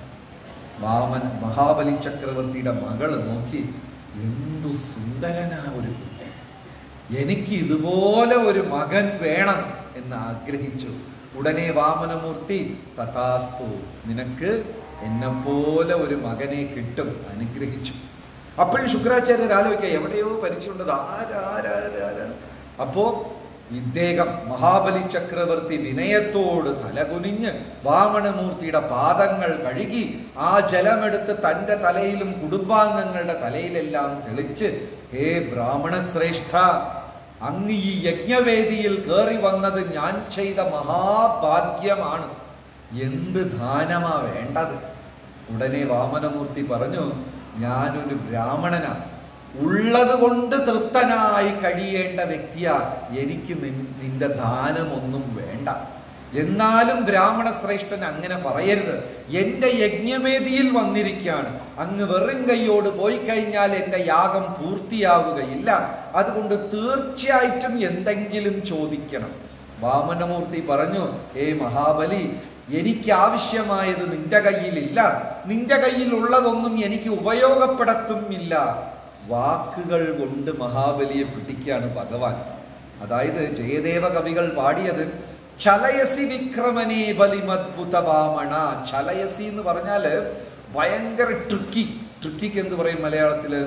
വാമൻ മഹാബലി ചക്രവർത്തിയുടെ മകള് നോക്കി എന്തു സുന്ദരനാ ഒരു കുഞ്ഞ്. എനിക്ക് ഇതുപോലെ ഒരു മകൻ വേണം എന്ന് ആഗ്രഹിച്ചു ഉടനെ വാമനമൂർത്തി തഥാസ്തു നിനക്ക് എന്നെപ്പോലെ ഒരു മകനെ കിട്ടും അനുഗ്രഹിച്ചു അപ്പോഴും ശുക്രാചാര്യർ ആലോചിക്കുക എവിടെയോ പരിചയമുണ്ടത് ആരാരാരാരാ അപ്പോ ഇദ്ദേഹം മഹാബലി ചക്രവർത്തി വിനയത്തോട് തലകുനിഞ്ഞ് വാമനമൂർത്തിയുടെ പാദങ്ങൾ കഴുകി ആ ജലമെടുത്ത് തൻ്റെ തലയിലും കുടുംബാംഗങ്ങളുടെ തലയിലെല്ലാം തെളിച്ച് ഹേ ബ്രാഹ്മണ ശ്രേഷ്ഠ അങ്ങ് ഈ യജ്ഞവേദിയിൽ കയറി വന്നത് ഞാൻ ചെയ്ത മഹാഭാഗ്യമാണ് എന്ത് ദാനമാ വേണ്ടത് ഉടനെ വാമനമൂർത്തി പറഞ്ഞു ഞാനൊരു ബ്രാഹ്മണനാണ് ഉള്ളത് കൊണ്ട് തൃപ്തനായി കഴിയേണ്ട വ്യക്തിയാ എനിക്ക് നിൻ- നിന്റെ ദാനമൊന്നും വേണ്ട എന്നാലും ബ്രാഹ്മണ ശ്രേഷ്ഠൻ അങ്ങനെ പറയരുത് എൻ്റെ യജ്ഞവേദിയിൽ വന്നിരിക്കുകയാണ് അങ്ങ് വെറും കൈയോട് പോയി കഴിഞ്ഞാൽ എൻ്റെ യാഗം പൂർത്തിയാവുകയില്ല അതുകൊണ്ട് തീർച്ചയായിട്ടും എന്തെങ്കിലും ചോദിക്കണം വാമനമൂർത്തി പറഞ്ഞു ഏ മഹാബലി എനിക്ക് ആവശ്യമായത് നിന്റെ കയ്യിലില്ല നിന്റെ കയ്യിലുള്ളതൊന്നും എനിക്ക് ഉപയോഗപ്പെടുത്തുമില്ല വാക്കുകൾ കൊണ്ട് മഹാബലിയെ പിടിക്കുകയാണ് ഭഗവാൻ അതായത് ജയദേവ കവികൾ പാടിയത് ചലയസി വിക്രമനെ ബലിമദ്ഭുത വാമണ ചലയസി എന്ന് പറഞ്ഞാല് ഭയങ്കര ട്രിക്കി ട്രിക്കിക്ക് എന്ത് പറയും മലയാളത്തില്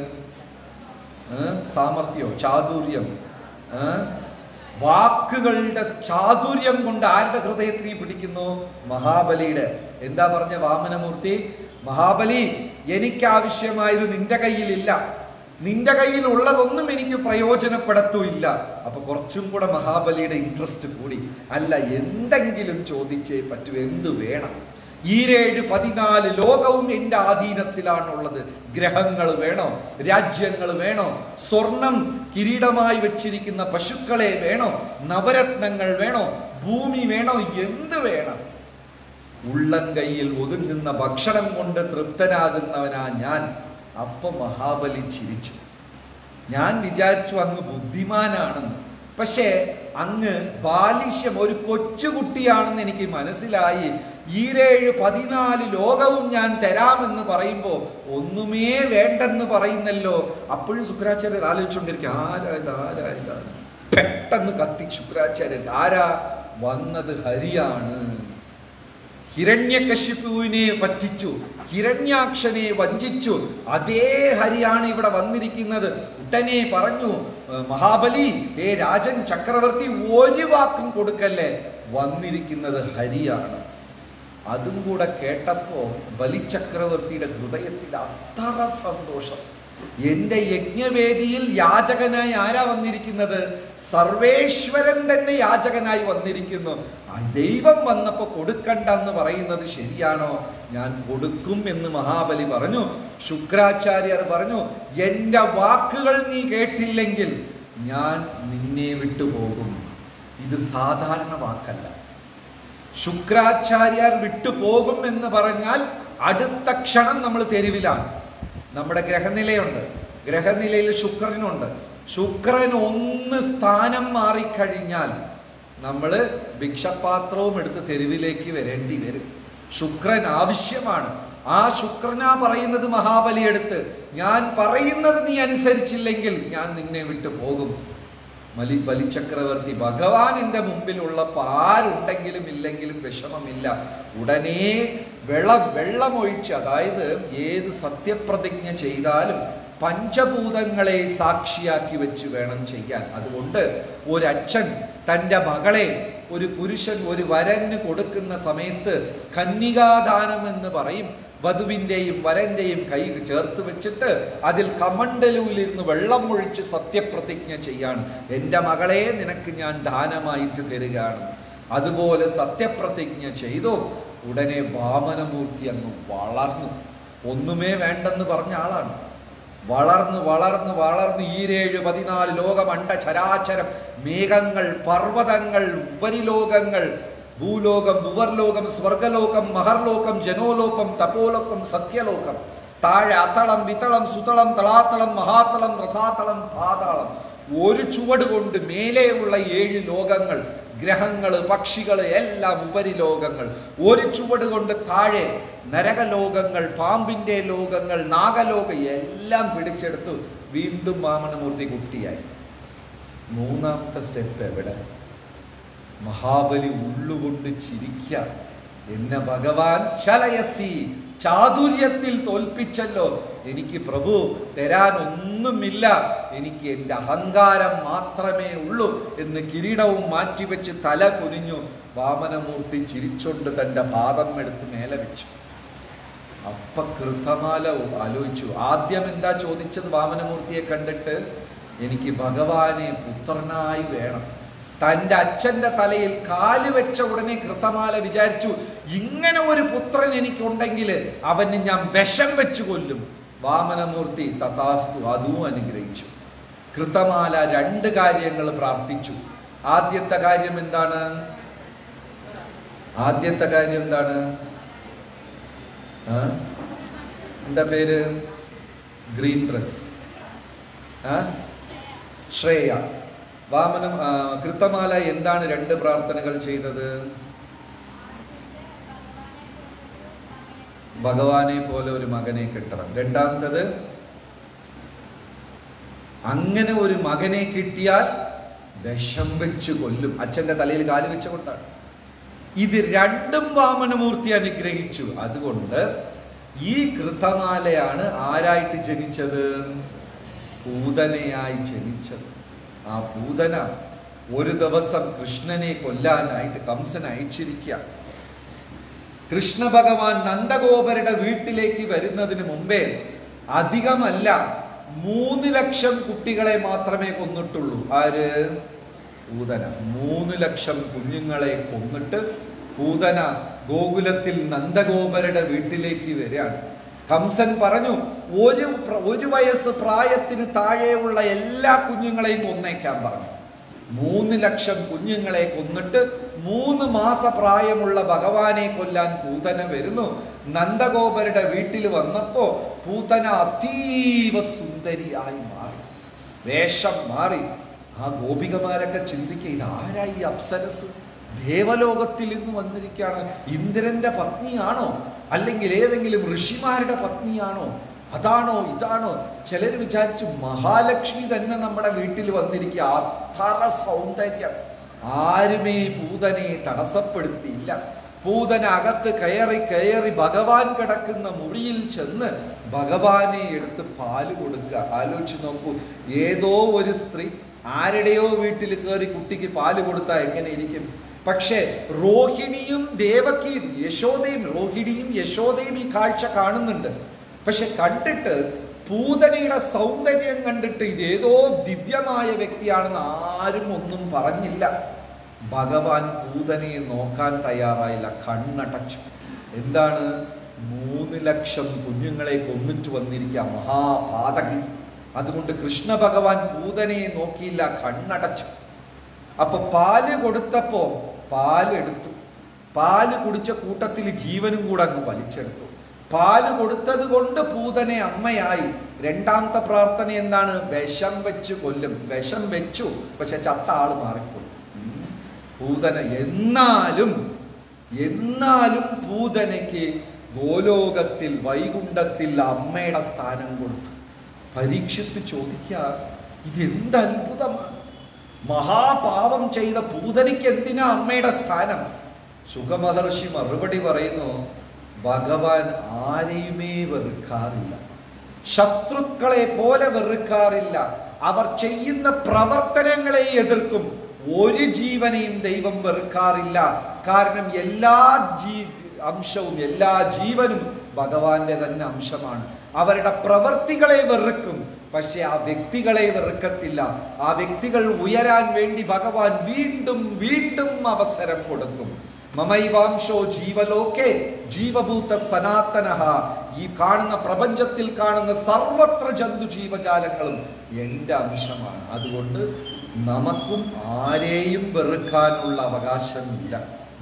ഏ? സാമർഥ്യോ ചാതുര്യം ഏ? വാക്കുകളുടെ ചാതുര്യം കൊണ്ട് ആരുടെ ഹൃദയത്തിൽ നീ പിടിക്കുന്നു മഹാബലിയുടെ എന്താ പറഞ്ഞ വാമനമൂർത്തി മഹാബലി എനിക്ക് ആവശ്യമായത് നിന്റെ കയ്യിലില്ല നിന്റെ കയ്യിൽ ഉള്ളതൊന്നും എനിക്ക് പ്രയോജനപ്പെടുത്തുമില്ല അപ്പൊ കുറച്ചും കൂടെ മഹാബലിയുടെ ഇൻട്രസ്റ്റ് കൂടി അല്ല എന്തെങ്കിലും ചോദിച്ചേ പറ്റൂ എന്ത് വേണം ഈരേഴ് പതിനാല് ലോകവും എൻ്റെ ആധീനത്തിലാണുള്ളത് ഗ്രഹങ്ങൾ വേണോ രാജ്യങ്ങൾ വേണോ സ്വർണം കിരീടമായി വെച്ചിരിക്കുന്ന പശുക്കളെ വേണോ നവരത്നങ്ങൾ വേണോ ഭൂമി വേണോ എന്ത് വേണം ഉള്ളം കയ്യിൽ ഒതുങ്ങുന്ന ഭക്ഷണം കൊണ്ട് തൃപ്തനാകുന്നവനാ ഞാൻ അപ്പൊ മഹാബലി ചിരിച്ചു ഞാൻ വിചാരിച്ചു അങ്ങ് ബുദ്ധിമാനാണെന്ന് പക്ഷേ അങ്ങ് ബാലിശ്യം ഒരു കൊച്ചുകുട്ടിയാണെന്ന് എനിക്ക് മനസ്സിലായി ഈരേഴ് പതിനാല് ലോകവും ഞാൻ തരാമെന്ന് പറയുമ്പോൾ ഒന്നുമേ വേണ്ടെന്ന് പറയുന്നല്ലോ അപ്പോഴും ശുക്രാചാര്യർ ആലോചിച്ചുകൊണ്ടിരിക്കുക ആരാ ഇത് ആരാ ഇത് പെട്ടെന്ന് കത്തി ശുക്രാചാര്യൻ ആരാ വന്നത് ഹരിയാണ് ഹിരണ്യകശിപുവിനെ പറ്റിച്ചു ഹിരണ്യാക്ഷനെ വഞ്ചിച്ചു അതേ ഹരിയാണ് ഇവിടെ വന്നിരിക്കുന്നത് ഉടനെ പറഞ്ഞു "ഏ, മഹാബലി ഏ രാജൻ ചക്രവർത്തി ഒരു വാക്കും കൊടുക്കല്ലേ വന്നിരിക്കുന്നത് ഹരിയാണ് അതും കൂടെ കേട്ടപ്പോ ബലിചക്രവർത്തിയുടെ ഹൃദയത്തിൽ അത്ര സന്തോഷം എന്റെ യജ്ഞവേദിയിൽ യാചകനായി ആരാ വന്നിരിക്കുന്നത് സർവേശ്വരൻ തന്നെ യാചകനായി വന്നിരിക്കുന്നു ആ ദൈവം വന്നപ്പോ കൊടുക്കണ്ടെന്ന് പറയുന്നത് ശരിയാണോ ഞാൻ കൊടുക്കും എന്ന് മഹാബലി പറഞ്ഞു ശുക്രാചാര്യർ പറഞ്ഞു എന്റെ വാക്കുകൾ നീ കേട്ടില്ലെങ്കിൽ ഞാൻ നിന്നെ വിട്ടുപോകും ഇത് സാധാരണ വാക്കല്ല ശുക്രാചാര്യർ വിട്ടുപോകും എന്ന് പറഞ്ഞാൽ അടുത്ത ക്ഷണം നമ്മൾ തെരുവിലാണ് നമ്മുടെ ഗ്രഹനിലയുണ്ട് ഗ്രഹനിലയിൽ ശുക്രനുണ്ട് ശുക്രൻ ഒന്ന് സ്ഥാനം മാറിക്കഴിഞ്ഞാൽ നമ്മൾ ഭിക്ഷപാത്രവും എടുത്ത് തെരുവിലേക്ക് വരേണ്ടി വരും ശുക്രൻ ആവശ്യമാണ് ആ ശുക്രനാ പറയുന്നത് മഹാബലി എടുത്ത് ഞാൻ പറയുന്നത് നീ അനുസരിച്ചില്ലെങ്കിൽ ഞാൻ നിന്നെ വിട്ടു പോകും മലി ബലിചക്രവർത്തി ഭഗവാൻ എൻ്റെ മുമ്പിലുള്ളപ്പോൾ ആരുണ്ടെങ്കിലും ഇല്ലെങ്കിലും വിഷമമില്ല ഉടനെ വെള്ളം വെള്ളമൊഴിച്ച് അതായത് ഏത് സത്യപ്രതിജ്ഞ ചെയ്താലും പഞ്ചഭൂതങ്ങളെ സാക്ഷിയാക്കി വെച്ച് വേണം ചെയ്യാൻ അതുകൊണ്ട് ഒരച്ഛൻ തൻ്റെ മകളെ ഒരു പുരുഷൻ ഒരു വരന് കൊടുക്കുന്ന സമയത്ത് കന്യകാദാനം എന്ന് പറയും വധുവിൻ്റെയും വരൻ്റെയും കൈ ചേർത്ത് വെച്ചിട്ട് അതിൽ കമണ്ടലൂരിലിരുന്ന് വെള്ളം ഒഴിച്ച് സത്യപ്രതിജ്ഞ ചെയ്യാണ് എൻ്റെ മകളെ നിനക്ക് ഞാൻ ദാനമായിട്ട് തരികയാണ് അതുപോലെ സത്യപ്രതിജ്ഞ ചെയ്തു ഉടനെ വാമനമൂർത്തി അങ്ങ് വളർന്നു ഒന്നുമേ വേണ്ടെന്ന് പറഞ്ഞ ആളാണ് വളർന്ന് വളർന്ന് വളർന്ന് ഈരേഴ് പതിനാല് ലോകം അണ്ട ചരാചരം മേഘങ്ങൾ പർവ്വതങ്ങൾ ഉപരിലോകങ്ങൾ ഭൂലോകം ഭുവർലോകം സ്വർഗലോകം മഹർലോകം ജനോലോകം തപോലോകം സത്യലോകം താഴെ അത്തളം വിത്തളം സുതളം തളാത്തളം മഹാത്തളം രസാതളം പാതാളം ഒരു ചുവട് കൊണ്ട് മേലെയുള്ള ഏഴ് ലോകങ്ങൾ ഗ്രഹങ്ങൾ പക്ഷികൾ എല്ലാം ഉപരിലോകങ്ങൾ ഒരു ചുവട് കൊണ്ട് താഴെ നരകലോകങ്ങൾ പാമ്പിൻ്റെ ലോകങ്ങൾ നാഗലോക എല്ലാം പിടിച്ചെടുത്തു വീണ്ടും വാമനമൂർത്തി കുട്ടിയായി മൂന്നാമത്തെ സ്റ്റെപ്പ് എവിടെ മഹാബലി ഉള്ളുകൊണ്ട് ചിരിക്ക എന്നെ ഭഗവാൻ ചലയസി ചാതുര്യത്തിൽ തോൽപ്പിച്ചല്ലോ എനിക്ക് പ്രഭു തരാൻ ഒന്നുമില്ല എനിക്ക് എൻ്റെ അഹങ്കാരം മാത്രമേ ഉള്ളൂ എന്ന് കിരീടവും മാറ്റിവെച്ച് തല കുനിഞ്ഞു വാമനമൂർത്തി ചിരിച്ചോണ്ട് തൻ്റെ പാദം എടുത്ത് മേലെ വെച്ചു അപ്പ കൃതമാല ആലോചിച്ചു ആദ്യം എന്താ ചോദിച്ചത് വാമനമൂർത്തിയെ കണ്ടിട്ട് എനിക്ക് ഭഗവാനെ പുത്രനായി വേണം തൻ്റെ അച്ഛൻ്റെ തലയിൽ കാല് വെച്ച ഉടനെ കൃതമാല വിചാരിച്ചു ഇങ്ങനെ ഒരു പുത്രൻ എനിക്കുണ്ടെങ്കിൽ അവന് ഞാൻ വിഷം വെച്ച് കൊല്ലും വാമനമൂർത്തി തഥാസ്തു അതും അനുഗ്രഹിച്ചു കൃതമാല രണ്ട് കാര്യങ്ങൾ പ്രാർത്ഥിച്ചു ആദ്യത്തെ കാര്യം എന്താണ് ആദ്യത്തെ കാര്യം എന്താണ് ആ? എന്താ പേര് ഗ്രീൻ ഡ്രസ് ആ ശ്രേയ വാമനം ആ, കൃത്തമാല എന്താണ് രണ്ട് പ്രാർത്ഥനകൾ ചെയ്തത് ഭഗവാനെ പോലെ ഒരു മകനെ കിട്ടണം രണ്ടാമത്തത് അങ്ങനെ ഒരു മകനെ കിട്ടിയാൽ വിഷം വെച്ച് കൊല്ലും അച്ഛന്റെ തലയിൽ കാല് വെച്ച കൊണ്ടാണ് ഇത് രണ്ടും വാമനമൂർത്തി അനുഗ്രഹിച്ചു അതുകൊണ്ട് ഈ കൃതമാലയാണ് ആരായിട്ട് ജനിച്ചത് പൂതനയായി ജനിച്ചത് ആ പൂതന ഒരു ദിവസം കൃഷ്ണനെ കൊല്ലാനായിട്ട് കംസൻ അയച്ചിരിക്കുക കൃഷ്ണ ഭഗവാൻ നന്ദഗോപരുടെ വീട്ടിലേക്ക് വരുന്നതിന് മുമ്പേ അധികമല്ല മൂന്ന് ലക്ഷം കുട്ടികളെ മാത്രമേ കൊന്നിട്ടുള്ളൂ ആര് പൂതന മൂന്ന് ലക്ഷം കുഞ്ഞുങ്ങളെ കൊന്നിട്ട് പൂതന ഗോകുലത്തിൽ നന്ദഗോപരുടെ വീട്ടിലേക്ക് വരികയാണ് കംസൻ പറഞ്ഞു ഒരു പ്ര- ഒരു വയസ്സ് പ്രായത്തിന് താഴെയുള്ള എല്ലാ കുഞ്ഞുങ്ങളെയും കൊന്നേക്കാൻ പറഞ്ഞു മൂന്ന് ലക്ഷം കുഞ്ഞുങ്ങളെ കൊന്നിട്ട് മൂന്ന് മാസ പ്രായമുള്ള ഭഗവാനെ കൊല്ലാൻ പൂതന വരുന്നു നന്ദഗോപരുടെ വീട്ടിൽ വന്നപ്പോ പൂതന അതീവ സുന്ദരിയായി മാറി വേഷം മാറി ആ ഗോപികമാരൊക്കെ ചിന്തിക്കുക ഇതാരാ ഈ അപ്സരസ് ദേവലോകത്തിൽ നിന്ന് വന്നിരിക്കുകയാണ് ഇന്ദ്രന്റെ പത്നിയാണോ അല്ലെങ്കിൽ ഏതെങ്കിലും ഋഷിമാരുടെ പത്നിയാണോ അതാണോ ഇതാണോ ചിലർ വിചാരിച്ചു മഹാലക്ഷ്മി തന്നെ നമ്മുടെ വീട്ടിൽ വന്നിരിക്കുക അത്ര സൗന്ദര്യം ആരുമേ പൂതനെ തടസ്സപ്പെടുത്തിയില്ല പൂതന അകത്ത് കയറി കയറി ഭഗവാൻ കിടക്കുന്ന മുറിയിൽ ചെന്ന് ഭഗവാനെ എടുത്ത് പാല് കൊടുക്കുക ആലോചിച്ച് നോക്കൂ ഏതോ ഒരു സ്ത്രീ ആരുടെയോ വീട്ടിൽ കയറി കുട്ടിക്ക് പാല് കൊടുത്താൽ എങ്ങനെ ഇരിക്കും പക്ഷേ റോഹിണിയും ദേവകിയും യശോദയും റോഹിണിയും യശോദയും ഈ കാഴ്ച കാണുന്നുണ്ട് പക്ഷെ കണ്ടിട്ട് പൂതനയുടെ സൗന്ദര്യം കണ്ടിട്ട് ഇതേതോ ദിവ്യമായ വ്യക്തിയാണെന്ന് ആരും ഒന്നും പറഞ്ഞില്ല ഭഗവാൻ പൂതനയെ നോക്കാൻ തയ്യാറായില്ല കണ്ണടച്ചു എന്താണ് മൂന്ന് ലക്ഷം കുഞ്ഞുങ്ങളെ കൊന്നിട്ട് വന്നിരിക്കുക മഹാപാതകി അതുകൊണ്ട് കൃഷ്ണ ഭഗവാൻ പൂതനയെ നോക്കിയില്ല കണ്ണടച്ചു അപ്പൊ പാല് കൊടുത്തപ്പോ പാല് എടുത്തു പാല് കുടിച്ച കൂട്ടത്തിൽ ജീവനും കൂടെ അങ്ങ് വലിച്ചെടുത്തു പാല് കൊടുത്തത് കൊണ്ട് പൂതനെ അമ്മയായി രണ്ടാമത്തെ പ്രാർത്ഥന എന്താണ് വിഷം വെച്ച് കൊല്ലും വിഷം വെച്ചു പക്ഷെ ചത്ത ആള് മാറിപ്പോയി ഉം. പൂതന എന്നാലും എന്നാലും പൂതനയ്ക്ക് ഗോലോകത്തിൽ വൈകുണ്ഠത്തിൽ അമ്മയുടെ സ്ഥാനം കൊടുത്തു പരീക്ഷിത്ത് ചോദിക്കുക ഇതെന്ത് അത്ഭുതമാണ് മഹാപാപം ചെയ്ത പൂതനിക്ക് എന്തിനാ അമ്മയുടെ സ്ഥാനം സുഖമഹർഷി മറുപടി പറയുന്നു ഭഗവാൻ ആരെയുമേ വെറുക്കാറില്ല ശത്രുക്കളെ പോലെ വെറുക്കാറില്ല അവർ ചെയ്യുന്ന പ്രവർത്തനങ്ങളെ എതിർക്കും ഒരു ജീവനെയും ദൈവം വെറുക്കാറില്ല കാരണം എല്ലാ ജീ അംശവും എല്ലാ ജീവനും ഭഗവാന്റെ തന്നെ അംശമാണ് അവരുടെ പ്രവർത്തികളെ വെറുക്കും പക്ഷെ ആ വ്യക്തികളെ വെറുക്കത്തില്ല ആ വ്യക്തികൾ ഉയരാൻ വേണ്ടി ഭഗവാൻ വീണ്ടും വീണ്ടും അവസരം കൊടുക്കും മമൈവാംശോ ജീവലോകെ ജീവഭൂത സനാതന ഈ കാണുന്ന പ്രപഞ്ചത്തിൽ കാണുന്ന സർവത്ര ജന്തു ജീവജാലങ്ങളും എൻ്റെ അംശമാണ് അതുകൊണ്ട് നമുക്കും ആരെയും വെറുക്കാനുള്ള അവകാശമില്ല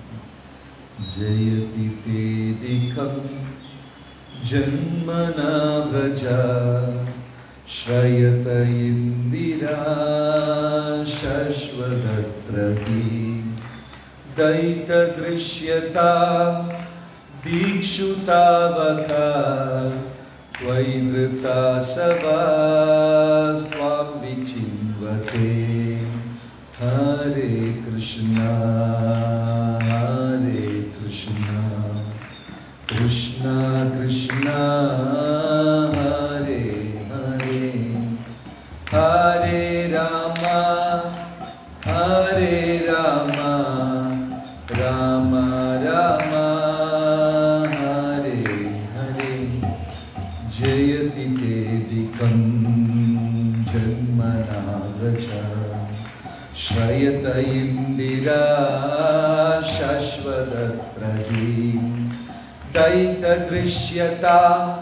ജയതി തേദികം ജന്മനാ വ്രജ ശ്രയത ഇന്ദിരാ ശശ്വതത്രഹി ദൈതദൃശ്യതാ ദീക്ഷു താവക त्वयिनृता सवास्त्वां विचिन्वते हरे कृष्ण हरे कृष्ण कृष्ण कृष्ण हरे हरे हरे राम हरे राम राम राम हरे हरे जयति तेदिकं जन्मना व्रज श्रयत इन्दिरा शाश्वतप्रही दैतदृश्यता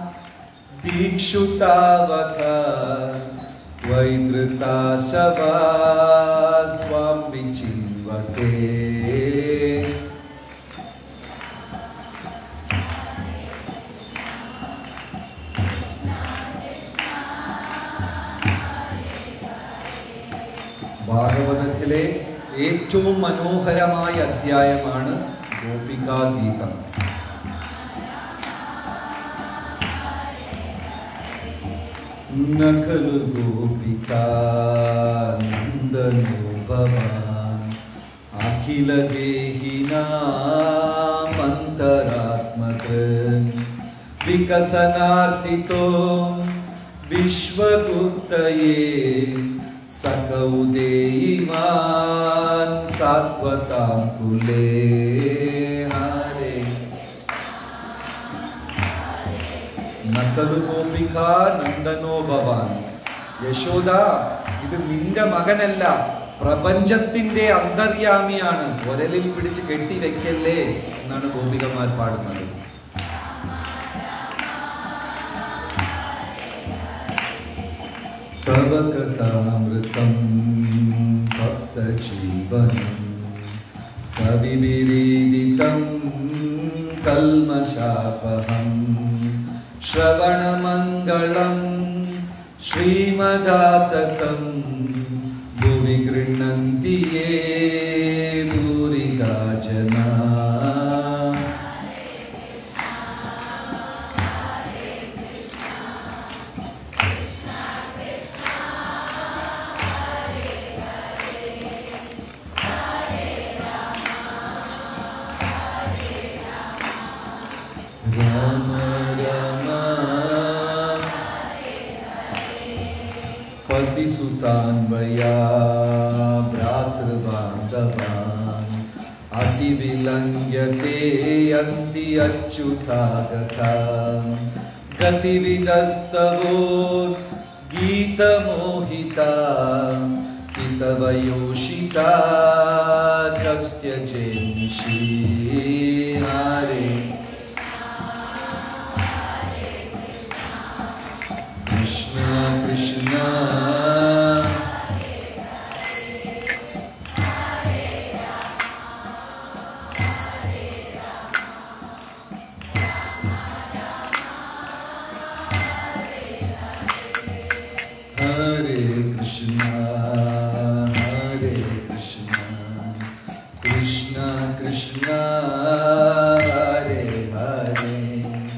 दीक्षुतावक त्वयिनृता सवास्त्वां विचिन्वते ഭാഗവതത്തിലെ ഏറ്റവും മനോഹരമായ അധ്യായമാണ് ഗോപികാഗീതം നഖലു ഗോപികാ നന്ദനോ ഭവാൻ അഖില ദേഹിനാമന്തരാത്മകൃൻ വികസനാർത്ഥിതോ വിശ്വഗുപ്തയേ सकौदेयिमान् सात्वतां कुले हरे നക്കലു ഗോപിക നന്ദനോ ഭവാൻ യശോദ ഇത് നിന്റെ മകനല്ല പ്രപഞ്ചത്തിന്റെ അന്തര്യാമിയാണ് ഒരലിൽ പിടിച്ച് കെട്ടിവെക്കല്ലേ എന്നാണ് ഗോപികമാർ പാടുന്നത് तव कथामृतं भक्तजीवनं कविविरीडितं कल्मषापहं श्रवणमङ्गलं श्रीमदाततं भुवि गृह्णन्ति ये भूरिदा जना राम राम पतिसुतान्वया भ्रातृबान्धवान् अतिविलङ्घ्यते अन्ति अच्युतागता गतिविदस्तवो गीतमोहिता हितवयोषिता कस्य चेन्निशी हरे कृष्ण कृष्ण हरे कृष्ण हरे कृष्ण कृष्ण कृष्ण हरे हरे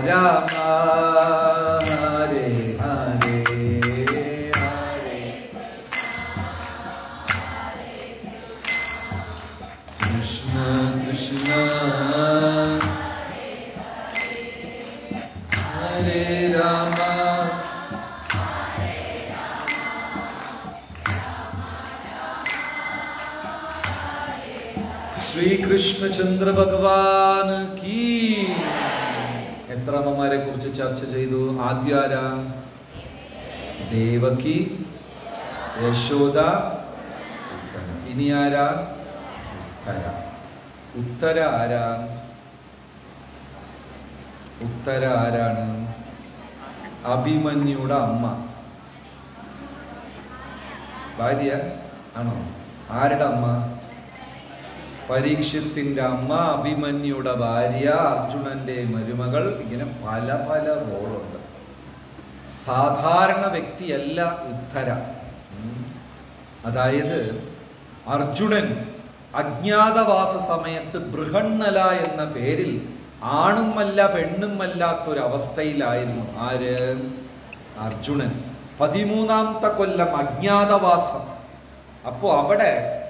രാമ ഹരേ ഹരേ ഹരേ കൃഷ്ണ കൃഷ്ണ ഹരേ രാമ ശ്രീകൃഷ്ണചന്ദ്ര ഭഗവാന് കീ എത്ര അമ്മമാരെ കുറിച്ച് ചർച്ച ചെയ്തു ആദ്യ ആരാ ദേവകി യശോദ ഉത്തര ഇനി ആരാ ഉത്തര ഉത്തര ആരാ ഉത്തര ആരാണ് അഭിമന്യുടെ അമ്മ ഭാര്യ ആണോ ആരുടെ അമ്മ പരീക്ഷത്തിന്റെ അമ്മ അഭിമന്യുടെ ഭാര്യ അർജുനന്റെ മരുമകൾ ഇങ്ങനെ പല പല റോളുണ്ട് സാധാരണ വ്യക്തിയല്ല ഉത്തര ഉം. അതായത് അർജുനൻ അജ്ഞാതവാസ സമയത്ത് ബൃഹണ്ണല എന്ന പേരിൽ ആണുമല്ല പെണ്ണുമല്ലാത്തൊരവസ്ഥയിലായിരുന്നു ആര് അർജുനൻ പതിമൂന്നാമത്തെ കൊല്ലം അജ്ഞാതവാസം അപ്പോ അവിടെ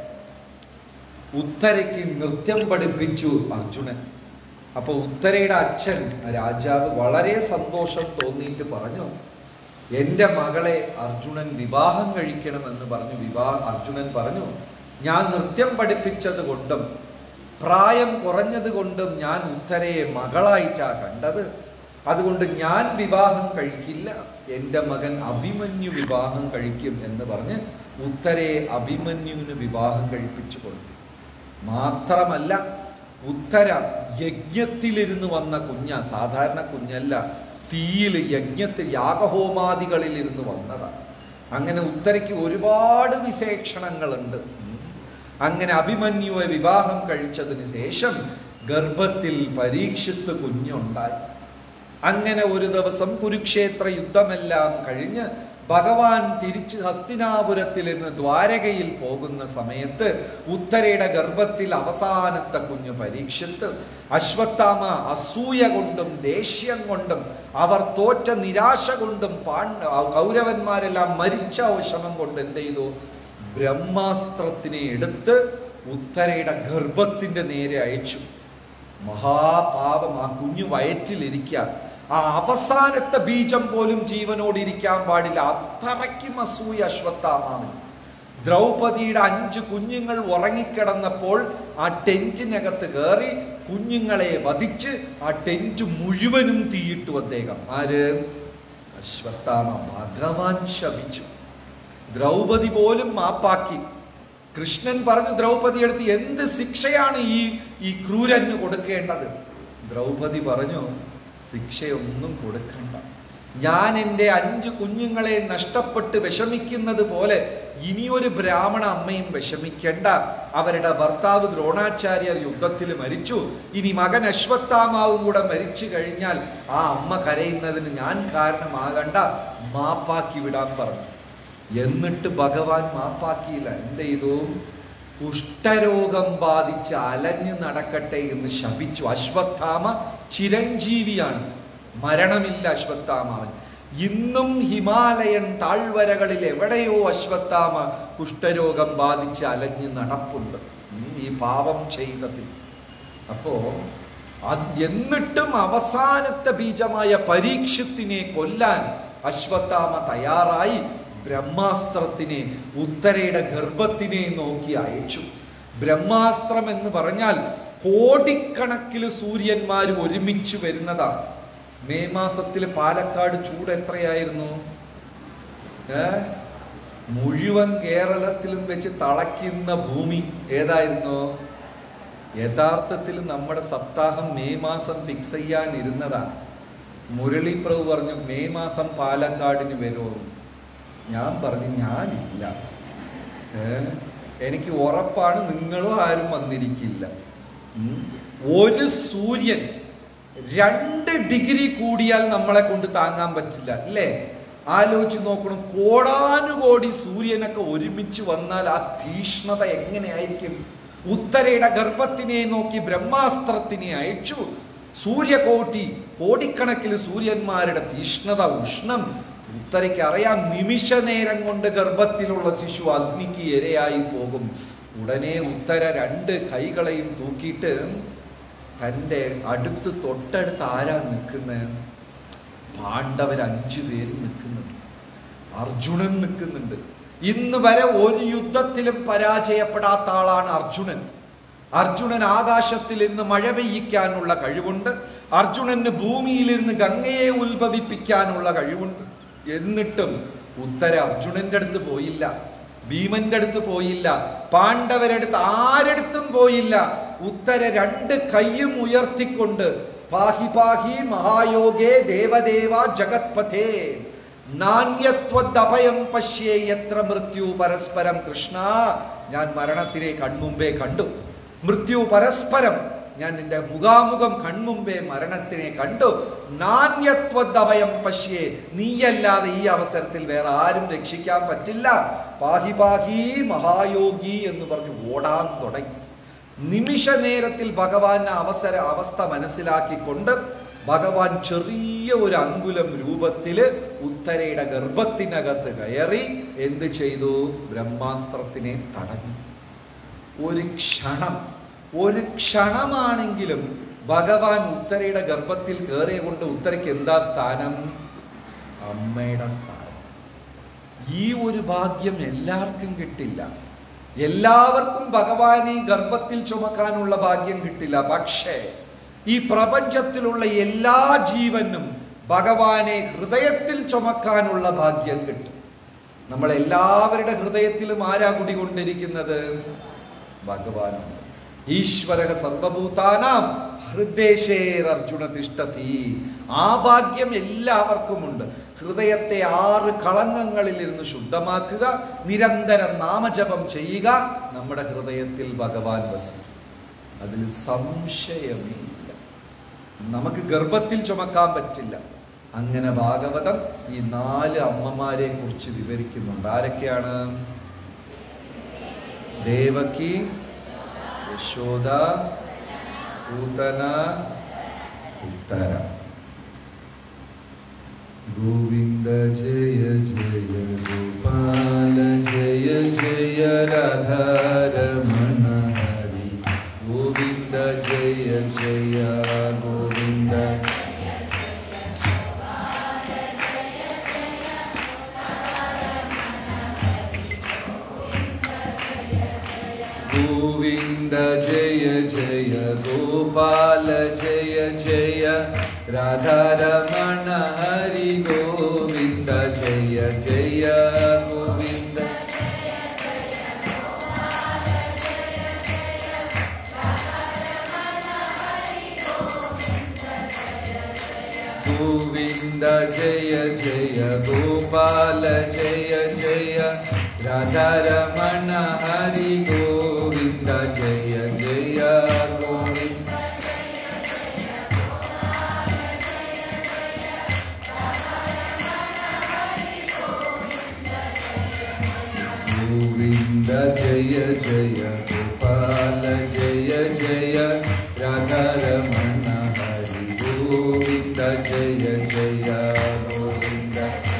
ഉത്തരയ്ക്ക് നൃത്യം പഠിപ്പിച്ചു അർജുനൻ അപ്പൊ ഉത്തരയുടെ അച്ഛൻ രാജാവ് വളരെ സന്തോഷം തോന്നിയിട്ട് പറഞ്ഞു എൻ്റെ മകളെ അർജുനൻ വിവാഹം കഴിക്കണമെന്ന് പറഞ്ഞു വിവാഹ അർജുനൻ പറഞ്ഞു ഞാൻ നൃത്യം പഠിപ്പിച്ചത് കൊണ്ടും പ്രായം കുറഞ്ഞത് കൊണ്ടും ഞാൻ ഉത്തരയെ മകളായിട്ടാ കണ്ടത് അതുകൊണ്ട് ഞാൻ വിവാഹം കഴിക്കില്ല എൻ്റെ മകൻ അഭിമന്യു വിവാഹം കഴിക്കും എന്ന് പറഞ്ഞ് ഉത്തരയെ അഭിമന്യുവിന് വിവാഹം കഴിപ്പിച്ചു കൊടുത്തു മാത്രമല്ല ഉത്തര യജ്ഞത്തിലിരുന്ന് വന്ന കുഞ്ഞ സാധാരണ കുഞ്ഞല്ല തീയിൽ യജ്ഞത്തിൽ യാഗഹോമാദികളിൽ ഇരുന്ന് വന്നതാണ് അങ്ങനെ ഉത്തരയ്ക്ക് ഒരുപാട് വിശേഷണങ്ങളുണ്ട് ഉം. അങ്ങനെ അഭിമന്യുവെ വിവാഹം കഴിച്ചതിന് ശേഷം ഗർഭത്തിൽ പരീക്ഷിത്ത് കുഞ്ഞുണ്ടായി അങ്ങനെ ഒരു ദിവസം കുരുക്ഷേത്ര യുദ്ധമെല്ലാം കഴിഞ്ഞ് ഭഗവാൻ തിരിച്ച് ഹസ്തിനാപുരത്തിൽ നിന്ന് ദ്വാരകയിൽ പോകുന്ന സമയത്ത് ഉത്തരയുടെ ഗർഭത്തിൽ അവസാനത്തെ കുഞ്ഞ് പരീക്ഷിത്ത് അശ്വത്ഥാമ അസൂയ കൊണ്ടും ദേഷ്യം കൊണ്ടും അവർ തോറ്റ നിരാശ കൊണ്ടും പാണ്ഡ കൗരവന്മാരെല്ലാം മരിച്ച വിഷമം കൊണ്ട് എന്ത് ചെയ്തു ബ്രഹ്മാസ്ത്രത്തിനെ എടുത്ത് ഉത്തരയുടെ ഗർഭത്തിന്റെ നേരെ അയച്ചു മഹാപാപം ആ കുഞ്ഞു വയറ്റിലിരിക്കാൻ ആ അവസാനത്തെ ബീജം പോലും ജീവനോട് ഇരിക്കാൻ പാടില്ല അത്രയ്ക്കും അസൂയ അശ്വത്ഥാമാവൻ ദ്രൗപദിയുടെ അഞ്ച് കുഞ്ഞുങ്ങൾ ഉറങ്ങിക്കിടന്നപ്പോൾ ആ ടെന്റിനകത്ത് കയറി കുഞ്ഞുങ്ങളെ വധിച്ച് ആ ടെന്റ് മുഴുവനും തീയിട്ടു അദ്ദേഹം ആര് അശ്വത്ഥാമ ഭഗവാൻ ശപിച്ചു ദ്രൗപദി പോലും മാപ്പാക്കി കൃഷ്ണൻ പറഞ്ഞു ദ്രൗപദി അടുത്ത് എന്ത് ശിക്ഷയാണ് ഈ ഈ ക്രൂരന് കൊടുക്കേണ്ടത് ദ്രൗപദി പറഞ്ഞു ശിക്ഷയൊന്നും കൊടുക്കണ്ട ഞാൻ എൻ്റെ അഞ്ച് കുഞ്ഞുങ്ങളെ നഷ്ടപ്പെട്ട് വിഷമിക്കുന്നത് പോലെ ഇനിയൊരു ബ്രാഹ്മണ അമ്മയും വിഷമിക്കേണ്ട അവരുടെ ഭർത്താവ് ദ്രോണാചാര്യർ യുദ്ധത്തിൽ മരിച്ചു ഇനി മകൻ അശ്വത്ഥാമാവും കൂടെ മരിച്ചു കഴിഞ്ഞാൽ ആ അമ്മ കരയുന്നതിന് ഞാൻ കാരണമാകണ്ട മാപ്പാക്കി വിടാൻ പറഞ്ഞു എന്നിട്ട് ഭഗവാൻ മാപ്പാക്കിയില്ല എന്ത് ചെയ്തു കുഷ്ഠരോഗം ബാധിച്ച് അലഞ്ഞു നടക്കട്ടെ എന്ന് ശപിച്ചു അശ്വത്ഥാമ ചിരഞ്ജീവിയാണ് മരണമില്ല അശ്വത്ഥാമാവൻ ഇന്നും ഹിമാലയൻ താഴ്വരകളിൽ എവിടെയോ അശ്വത്ഥാമ കുഷ്ഠരോഗം ബാധിച്ച് അലഞ്ഞ് നടപ്പുണ്ട് ഉം, ഈ പാപം ചെയ്തതിൽ അപ്പോ അത് എന്നിട്ടും അവസാനത്തെ ബീജമായ പരീക്ഷത്തിനെ കൊല്ലാൻ അശ്വത്ഥാമ തയ്യാറായി ബ്രഹ്മാസ്ത്രത്തിനെ ഉത്തരയുടെ ഗർഭത്തിനെ നോക്കി അയച്ചു ബ്രഹ്മാസ്ത്രം എന്ന് പറഞ്ഞാൽ കോടിക്കണക്കിൽ സൂര്യന്മാർ ഒരുമിച്ച് വരുന്നതാണ് മെയ് മാസത്തിൽ പാലക്കാട് ചൂട് എത്രയായിരുന്നു ഏ മുഴുവൻ കേരളത്തിലും വെച്ച് തളയ്ക്കുന്ന ഭൂമി ഏതായിരുന്നു യഥാർത്ഥത്തിൽ നമ്മുടെ സപ്താഹം മെയ് മാസം ഫിക്സ് ചെയ്യാൻ ഇരുന്നതാണ് മുരളി പ്രഭു പറഞ്ഞു മെയ് മാസം പാലക്കാടിന് വരുമോ ഞാൻ പറഞ്ഞു ഞാനില്ല ഏ? എനിക്ക് ഉറപ്പാണ് നിങ്ങളും ആരും വന്നിരിക്കില്ല ഉം. ഒരു സൂര്യൻ രണ്ട് ഡിഗ്രി കൂടിയാൽ നമ്മളെ കൊണ്ട് താങ്ങാൻ പറ്റില്ല അല്ലേ ആലോചിച്ച് നോക്കണം കോടാനുകോടി സൂര്യനൊക്കെ ഒരുമിച്ച് വന്നാൽ ആ തീഷ്ണത എങ്ങനെയായിരിക്കും ഉത്തരയുടെ ഗർഭത്തിനെ നോക്കി ബ്രഹ്മാസ്ത്രത്തിനെ അയച്ചു സൂര്യകോട്ടി കോടിക്കണക്കിന് സൂര്യന്മാരുടെ തീഷ്ണത ഉഷ്ണം ഉത്തരയ്ക്ക് അറിയാം നിമിഷ നേരം കൊണ്ട് ഗർഭത്തിലുള്ള ശിശു അഗ്നിക്ക് ഇരയായി പോകും ഉടനെ ഉത്തര രണ്ട് കൈകളെയും തൂക്കിയിട്ട് തൻ്റെ അടുത്ത് തൊട്ടടുത്ത് ആരാ നിൽക്കുന്നത് പാണ്ഡവർ അഞ്ചു പേര് നിൽക്കുന്നുണ്ട് അർജുനൻ നിൽക്കുന്നുണ്ട് ഇന്ന് വരെ ഒരു യുദ്ധത്തിലും പരാജയപ്പെടാത്ത ആളാണ് അർജുനൻ അർജുനൻ ആകാശത്തിലിരുന്ന് മഴ പെയ്യിക്കാനുള്ള കഴിവുണ്ട് അർജുനന് ഭൂമിയിലിരുന്ന് ഗംഗയെ ഉത്ഭവിപ്പിക്കാനുള്ള കഴിവുണ്ട് എന്നിട്ടും ഉത്തര അർജുനന്റെ അടുത്ത് പോയില്ല ഭീമന്റെ അടുത്ത് പോയില്ല പാണ്ഡവരടുത്ത് ആരടുത്തും പോയില്ല ഉത്തര രണ്ട് കൈയും ഉയർത്തിക്കൊണ്ട് പാഹി പാഹി മഹായോഗേ ദേവദേവ ജഗത്പഥേ നാണ്യത്വദഭയം പശ്യേ എത്ര മൃത്യു പരസ്പരം കൃഷ്ണ ഞാൻ മരണത്തിനെ കൺമുമ്പേ കണ്ടു മൃത്യു പരസ്പരം ഞാൻ നിന്റെ മുഖാമുഖം കൺമുമ്പേ മരണത്തിനെ കണ്ടു നാണ്യത്വദഭയം പശ്യേ നീയല്ലാതെ ഈ അവസരത്തിൽ വേറെ ആരും രക്ഷിക്കാൻ പറ്റില്ല പാഹി പാഹി മഹായോഗി എന്ന് പറഞ്ഞ് ഓടാൻ തുടങ്ങി നിമിഷ നേരത്തിൽ ഭഗവാന്റെ അവസര അവസ്ഥ മനസ്സിലാക്കിക്കൊണ്ട് ഭഗവാൻ ചെറിയ ഒരു അങ്കുലം രൂപത്തിൽ ഉത്തരയുടെ ഗർഭത്തിനകത്ത് കയറി എന്ത് ചെയ്തു ബ്രഹ്മാസ്ത്രത്തിനെ തടഞ്ഞു ഒരു ക്ഷണം ഒരു ക്ഷണമാണെങ്കിലും ഭഗവാൻ ഉത്തരയുടെ ഗർഭത്തിൽ കയറിയ കൊണ്ട് ഉത്തരയ്ക്ക് എന്താ സ്ഥാനം അമ്മയുടെ സ്ഥാനം ഈ ഒരു ഭാഗ്യം എല്ലാവർക്കും കിട്ടില്ല എല്ലാവർക്കും ഭഗവാനെ ഗർഭത്തിൽ ചുമക്കാനുള്ള ഭാഗ്യം കിട്ടില്ല പക്ഷേ ഈ പ്രപഞ്ചത്തിലുള്ള എല്ലാ ജീവനും ഭഗവാനെ ഹൃദയത്തിൽ ചുമക്കാനുള്ള ഭാഗ്യം കിട്ടും നമ്മൾ എല്ലാവരുടെ ഹൃദയത്തിലും ആരാ കുടികൊണ്ടിരിക്കുന്നത് ഭഗവാനാണ് ഈശ്വര സർവഭൂതാനാം ഹൃദയശേർ അർജുന തിഷ്ടതി ആ ഭാഗ്യം എല്ലാവർക്കുമുണ്ട് ഹൃദയത്തെ ആറ് കളങ്കങ്ങളിൽ ഇരുന്ന് ശുദ്ധമാക്കുക നിരന്തരം നാമജപം ചെയ്യുക നമ്മുടെ ഹൃദയത്തിൽ ഭഗവാൻ വസിക്കും അതിൽ സംശയമേ ഇല്ല നമുക്ക് ഗർഭത്തിൽ ചുമക്കാൻ പറ്റില്ല അങ്ങനെ ഭാഗവതം ഈ നാല് അമ്മമാരെ കുറിച്ച് വിവരിക്കുന്നുണ്ട് ആരൊക്കെയാണ് ദേവകി യശോദ പൂതന ഉത്തര ഗോവിന്ദ ജയ ജയ ഗോപാല ജയ ജയ രാധാരമണ ഹരി ഗോവിന്ദ ജയ ജയ ഗോവിന്ദ गोविन्द जय जय गोपाल जय जय राधारमण हरि गोविन्द जय जय गोविन्द गोविन्द जय जय गोपाल जय जय राधारमण हरि गोविन्द जय जय गोविन्द गोविन्द जय जय गोपाल जय जय राधारमण हरि गोविन्द जय जय गोविन्द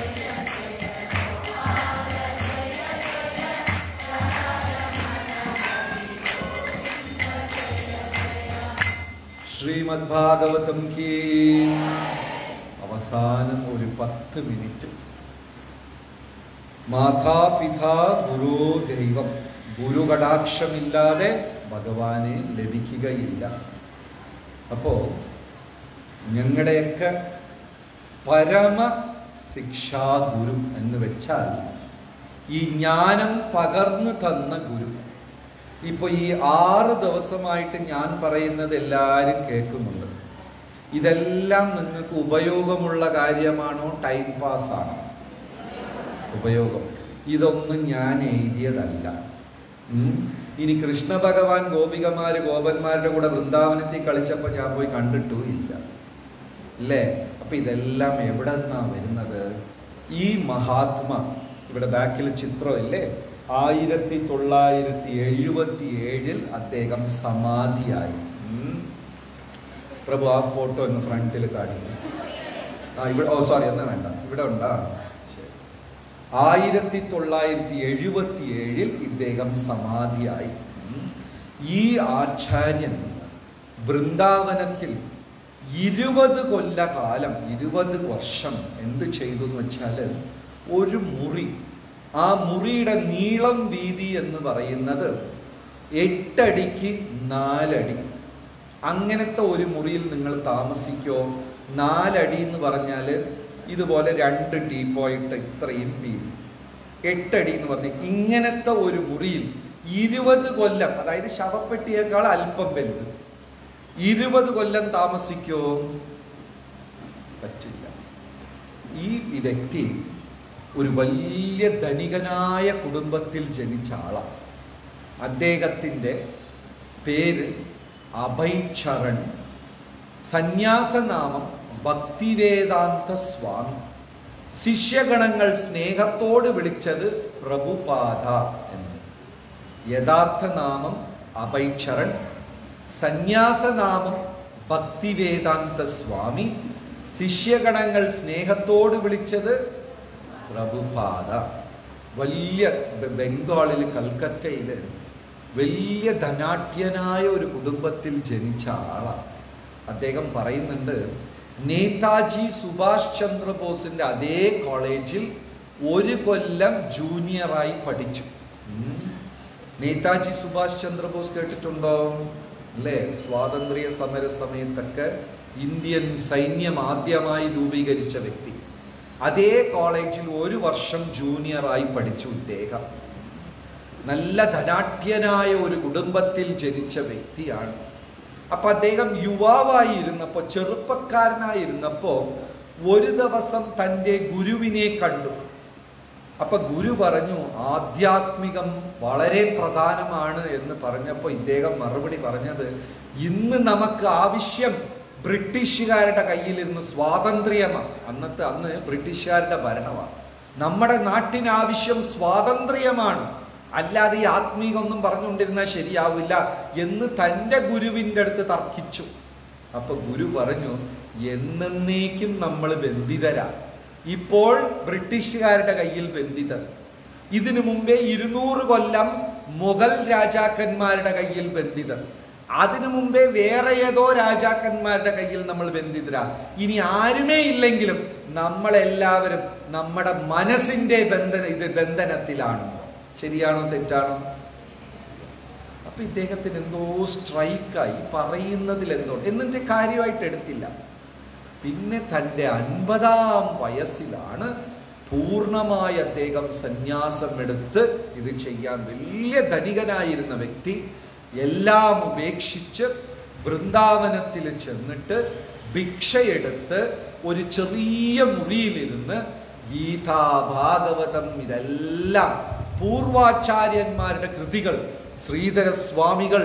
ശ്രീമദ് ഭാഗവതം കീ അവസാനം ഒരു പത്ത് മിനിറ്റ് മാതാപിതാ ഗുരു ദൈവം ഗുരു കടാക്ഷമില്ലാതെ ഭഗവാനെ ലഭിക്കുകയില്ല അപ്പോ ഞങ്ങളുടെയൊക്കെ പരമ ശിക്ഷാ ഗുരു എന്ന് വെച്ചാൽ ഈ ജ്ഞാനം പകർന്നു തന്ന ഗുരു ഇപ്പൊ ഈ ആറ് ദിവസമായിട്ട് ഞാൻ പറയുന്നത് എല്ലാവരും കേൾക്കുന്നുണ്ട് ഇതെല്ലാം നിങ്ങൾക്ക് ഉപയോഗമുള്ള കാര്യമാണോ ടൈം പാസ് ആണോ ഉപയോഗം ഇതൊന്നും ഞാൻ എഴുതിയതല്ല ഉം. ഇനി കൃഷ്ണ ഭഗവാൻ ഗോപികമാര് ഗോപന്മാരുടെ കൂടെ വൃന്ദാവനത്തിൽ കളിച്ചപ്പോൾ ഞാൻ പോയി കണ്ടിട്ടും ഇല്ല അല്ലേ അപ്പൊ ഇതെല്ലാം എവിടെ നിന്നാ വരുന്നത് ഈ മഹാത്മ ഇവിടെ ബാക്കിൽ ചിത്രമില്ലേ ആയിരത്തി തൊള്ളായിരത്തി എഴുപത്തി ഏഴിൽ അദ്ദേഹം സമാധിയായി ഉം. പ്രഭു ആ ഫോട്ടോ ഒന്ന് ഫ്രണ്ടിൽ കാണിക്കും ആ ഇവിടെ ഓ സോറി എന്നാ വേണ്ട ഇവിടെ ഉണ്ടാ ശരി ആയിരത്തി തൊള്ളായിരത്തി എഴുപത്തി ഏഴിൽ ഇദ്ദേഹം സമാധിയായി ഉം. ഈ ആചാര്യൻ വൃന്ദാവനത്തിൽ ഇരുപത് കൊല്ലകാലം ഇരുപത് വർഷം എന്ത് ചെയ്തു എന്ന് വെച്ചാൽ ഒരു മുറി ആ മുറിയുടെ നീളം വീതി എന്ന് പറയുന്നത് എട്ടടിക്ക് നാലടി അങ്ങനത്തെ ഒരു മുറിയിൽ നിങ്ങൾ താമസിക്കോ നാലടി എന്ന് പറഞ്ഞാൽ ഇതുപോലെ രണ്ട് ടീപ്പോയിട്ട് ഇത്രയും വീതി എട്ടടി എന്ന് പറഞ്ഞ് ഇങ്ങനത്തെ ഒരു മുറിയിൽ ഇരുപത് കൊല്ലം അതായത് ശവപ്പെട്ടിയേക്കാൾ അല്പം വലുത് ഇരുപത് കൊല്ലം താമസിക്കോ പറ്റില്ല ഈ വ്യക്തി ഒരു വലിയ ധനികനായ കുടുംബത്തിൽ ജനിച്ച ആളാണ് അദ്ദേഹത്തിൻ്റെ പേര് അഭയ്ചരൺ സന്യാസനാമം ഭക്തിവേദാന്ത സ്വാമി ശിഷ്യഗണങ്ങൾ സ്നേഹത്തോട് വിളിച്ചത് പ്രഭുപാദ എന്ന് യഥാർത്ഥ നാമം അഭയ്ചരൺ സന്യാസനാമം ഭക്തിവേദാന്ത സ്വാമി ശിഷ്യഗണങ്ങൾ സ്നേഹത്തോട് വിളിച്ചത് പ്രഭുപാദ വലിയ ബെ- ബംഗാളിൽ കൽക്കറ്റയിൽ വലിയ ധനാഢ്യനായ ഒരു കുടുംബത്തിൽ ജനിച്ച ആളാണ് അദ്ദേഹം പറയുന്നുണ്ട് നേതാജി സുഭാഷ് ചന്ദ്രബോസിന്റെ അതേ കോളേജിൽ ഒരു കൊല്ലം ജൂനിയറായി പഠിച്ചു ഉം. നേതാജി സുഭാഷ് ചന്ദ്രബോസ് കേട്ടിട്ടുണ്ടോ അല്ലേ സ്വാതന്ത്ര്യ സമര സമയത്തൊക്കെ ഇന്ത്യൻ സൈന്യം ആദ്യമായി രൂപീകരിച്ച വ്യക്തി അതേ കോളേജിൽ ഒരു വർഷം ജൂനിയറായി പഠിച്ചു ഇദ്ദേഹം നല്ല ധനാഢ്യനായ ഒരു കുടുംബത്തിൽ ജനിച്ച വ്യക്തിയാണ് അപ്പൊ അദ്ദേഹം യുവാവായി ഇരുന്നപ്പോ ചെറുപ്പക്കാരനായിരുന്നപ്പോ ഒരു ദിവസം തൻ്റെ ഗുരുവിനെ കണ്ടു അപ്പൊ ഗുരു പറഞ്ഞു ആധ്യാത്മികം വളരെ പ്രധാനമാണ് എന്ന് പറഞ്ഞപ്പോൾ ഇദ്ദേഹം മറുപടി പറഞ്ഞത് ഇന്ന് നമുക്ക് ആവശ്യം ബ്രിട്ടീഷുകാരുടെ കയ്യിലിരുന്ന് സ്വാതന്ത്ര്യമാണ് അന്നത്തെ അന്ന് ബ്രിട്ടീഷുകാരുടെ ഭരണമാണ് നമ്മുടെ നാട്ടിന് ആവശ്യം സ്വാതന്ത്ര്യമാണ് അല്ലാതെ ഈ ആത്മീകൊന്നും പറഞ്ഞുകൊണ്ടിരുന്നാൽ ശരിയാവില്ല എന്ന് തൻ്റെ ഗുരുവിൻ്റെ അടുത്ത് തർക്കിച്ചു അപ്പൊ ഗുരു പറഞ്ഞു എന്നേക്കും നമ്മൾ ബന്ധിതരാ ഇപ്പോൾ ബ്രിട്ടീഷുകാരുടെ കയ്യിൽ ബന്ധിതർ ഇതിനു മുമ്പേ ഇരുന്നൂറ് കൊല്ലം മുഗൾ രാജാക്കന്മാരുടെ കയ്യിൽ ബന്ധിതർ അതിനു മുമ്പേ വേറെ ഏതോ രാജാക്കന്മാരുടെ കയ്യിൽ നമ്മൾ ബന്ധിതരാ ഇനി ആരുമേ ഇല്ലെങ്കിലും നമ്മളെല്ലാവരും നമ്മുടെ മനസ്സിന്റെ ബന്ധന ഇത് ബന്ധനത്തിലാണ് ശരിയാണോ തെറ്റാണോ അപ്പൊ ഇദ്ദേഹത്തിന് എന്തോ സ്ട്രൈക്കായി പറയുന്നതിൽ എന്തോ എന്നിട്ട് കാര്യമായിട്ട് എടുത്തില്ല പിന്നെ തൻ്റെ അൻപതാം വയസ്സിലാണ് പൂർണ്ണമായി അദ്ദേഹം സന്യാസം എടുത്ത് ഇത് ചെയ്യാൻ വലിയ ധനികനായിരുന്ന വ്യക്തി എല്ലാം ഉപേക്ഷിച്ച് വൃന്ദാവനത്തിൽ ചെന്നിട്ട് ഭിക്ഷയെടുത്ത് ഒരു ചെറിയ മുറിയിലിരുന്ന് ഗീത ഭാഗവതം ഇതെല്ലാം പൂർവാചാര്യന്മാരുടെ കൃതികൾ ശ്രീധര സ്വാമികൾ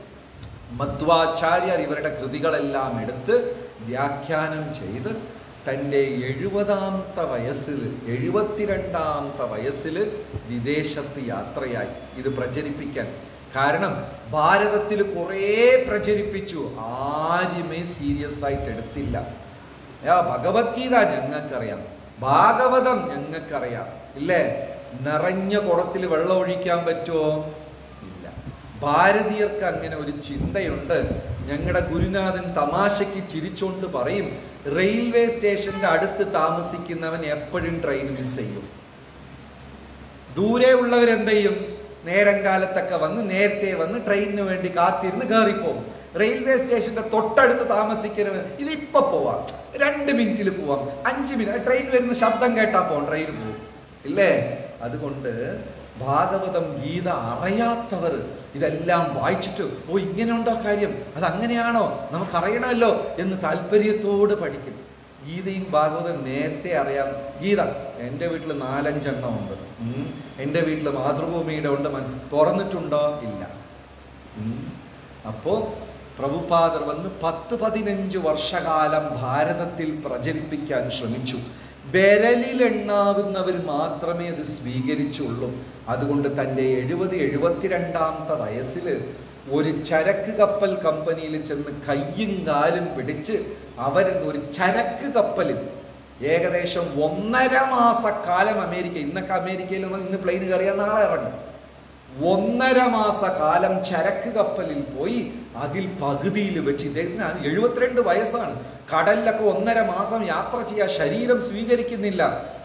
മധ്വാചാര്യർ ഇവരുടെ കൃതികളെല്ലാം എടുത്ത് വ്യാഖ്യാനം ചെയ്ത് തൻ്റെ എഴുപതാമത്തെ വയസ്സിൽ എഴുപത്തിരണ്ടാമത്തെ വയസ്സിൽ വിദേശത്ത് യാത്രയായി ഇത് പ്രചരിപ്പിക്കാൻ കാരണം ഭാരതത്തിൽ കുറേ പ്രചരിപ്പിച്ചു ആരുമേ സീരിയസ് ആയിട്ട് എടുത്തില്ല ആ ഭഗവത്ഗീത ഞങ്ങൾക്കറിയാം ഭാഗവതം ഞങ്ങൾക്കറിയാം ഇല്ലേ നിറഞ്ഞ കുടത്തിൽ വെള്ളം ഒഴിക്കാൻ പറ്റുമോ ഇല്ല ഭാരതീയർക്ക് അങ്ങനെ ഒരു ചിന്തയുണ്ട് ഞങ്ങളുടെ ഗുരുനാഥൻ തമാശയ്ക്ക് ചിരിച്ചോണ്ട് പറയും റെയിൽവേ സ്റ്റേഷന്റെ അടുത്ത് താമസിക്കുന്നവൻ എപ്പോഴും ട്രെയിൻ മിസ് ചെയ്യും ദൂരെ ഉള്ളവരെന്ത് ചെയ്യും നേരം കാലത്തൊക്കെ വന്ന് നേരത്തെ വന്ന് ട്രെയിനിന് വേണ്ടി കാത്തിരുന്ന് കയറിപ്പോകും റെയിൽവേ സ്റ്റേഷന്റെ തൊട്ടടുത്ത് താമസിക്കുന്നവൻ ഇതിപ്പോ പോവാം രണ്ട് മിനിറ്റിൽ പോവാം അഞ്ച് മിനിറ്റ് ട്രെയിൻ വരുന്ന ശബ്ദം കേട്ടാ പോവാം ട്രെയിൻ പോകും ഇല്ലേ അതുകൊണ്ട് ഭാഗവതം ഗീത അറിയാത്തവർ ഇതെല്ലാം വായിച്ചിട്ട് ഓ ഇങ്ങനെ ഉണ്ടോ കാര്യം അത് അങ്ങനെയാണോ നമുക്കറിയണമല്ലോ എന്ന് താല്പര്യത്തോട് പഠിക്കും ഗീതയും ഭാഗവതം നേരത്തെ അറിയാം ഗീത എൻ്റെ വീട്ടിൽ നാലഞ്ചെണ്ണം ഉണ്ട് ഉം. എൻ്റെ വീട്ടിൽ മാതൃഭൂമിയുടെ ഉണ്ട് മൻ- തുറന്നിട്ടുണ്ടോ ഇല്ല ഉം. അപ്പോ പ്രഭുപാദർ വന്ന് പത്ത് പതിനഞ്ച് വർഷകാലം ഭാരതത്തിൽ പ്രചരിപ്പിക്കാൻ ശ്രമിച്ചു വിരലിലെണ്ണാവുന്നവർ മാത്രമേ അത് സ്വീകരിച്ചുള്ളൂ അതുകൊണ്ട് തൻ്റെ എഴുപത് എഴുപത്തിരണ്ടാമത്തെ വയസ്സിൽ ഒരു ചരക്ക് കപ്പൽ കമ്പനിയിൽ ചെന്ന് കയ്യും കാലും പിടിച്ച് അവർ ഒരു ചരക്ക് കപ്പലിൽ ഏകദേശം ഒന്നര മാസക്കാലം അമേരിക്ക ഇന്നൊക്കെ അമേരിക്കയിൽ നിന്ന് ഇന്ന് പ്ലെയിൻ കയറിയാൽ നാളെ ഇറങ്ങും ഒന്നര മാസ കാലം ചരക്ക് കപ്പലിൽ പോയി അതിൽ പകുതിയിൽ വെച്ച് ഇദ്ദേഹത്തിന് എഴുപത്തിരണ്ട് വയസ്സാണ് കടലിലൊക്കെ ഒന്നര മാസം യാത്ര ചെയ്യാൻ ശരീരം സ്വീകരിക്കുന്നില്ല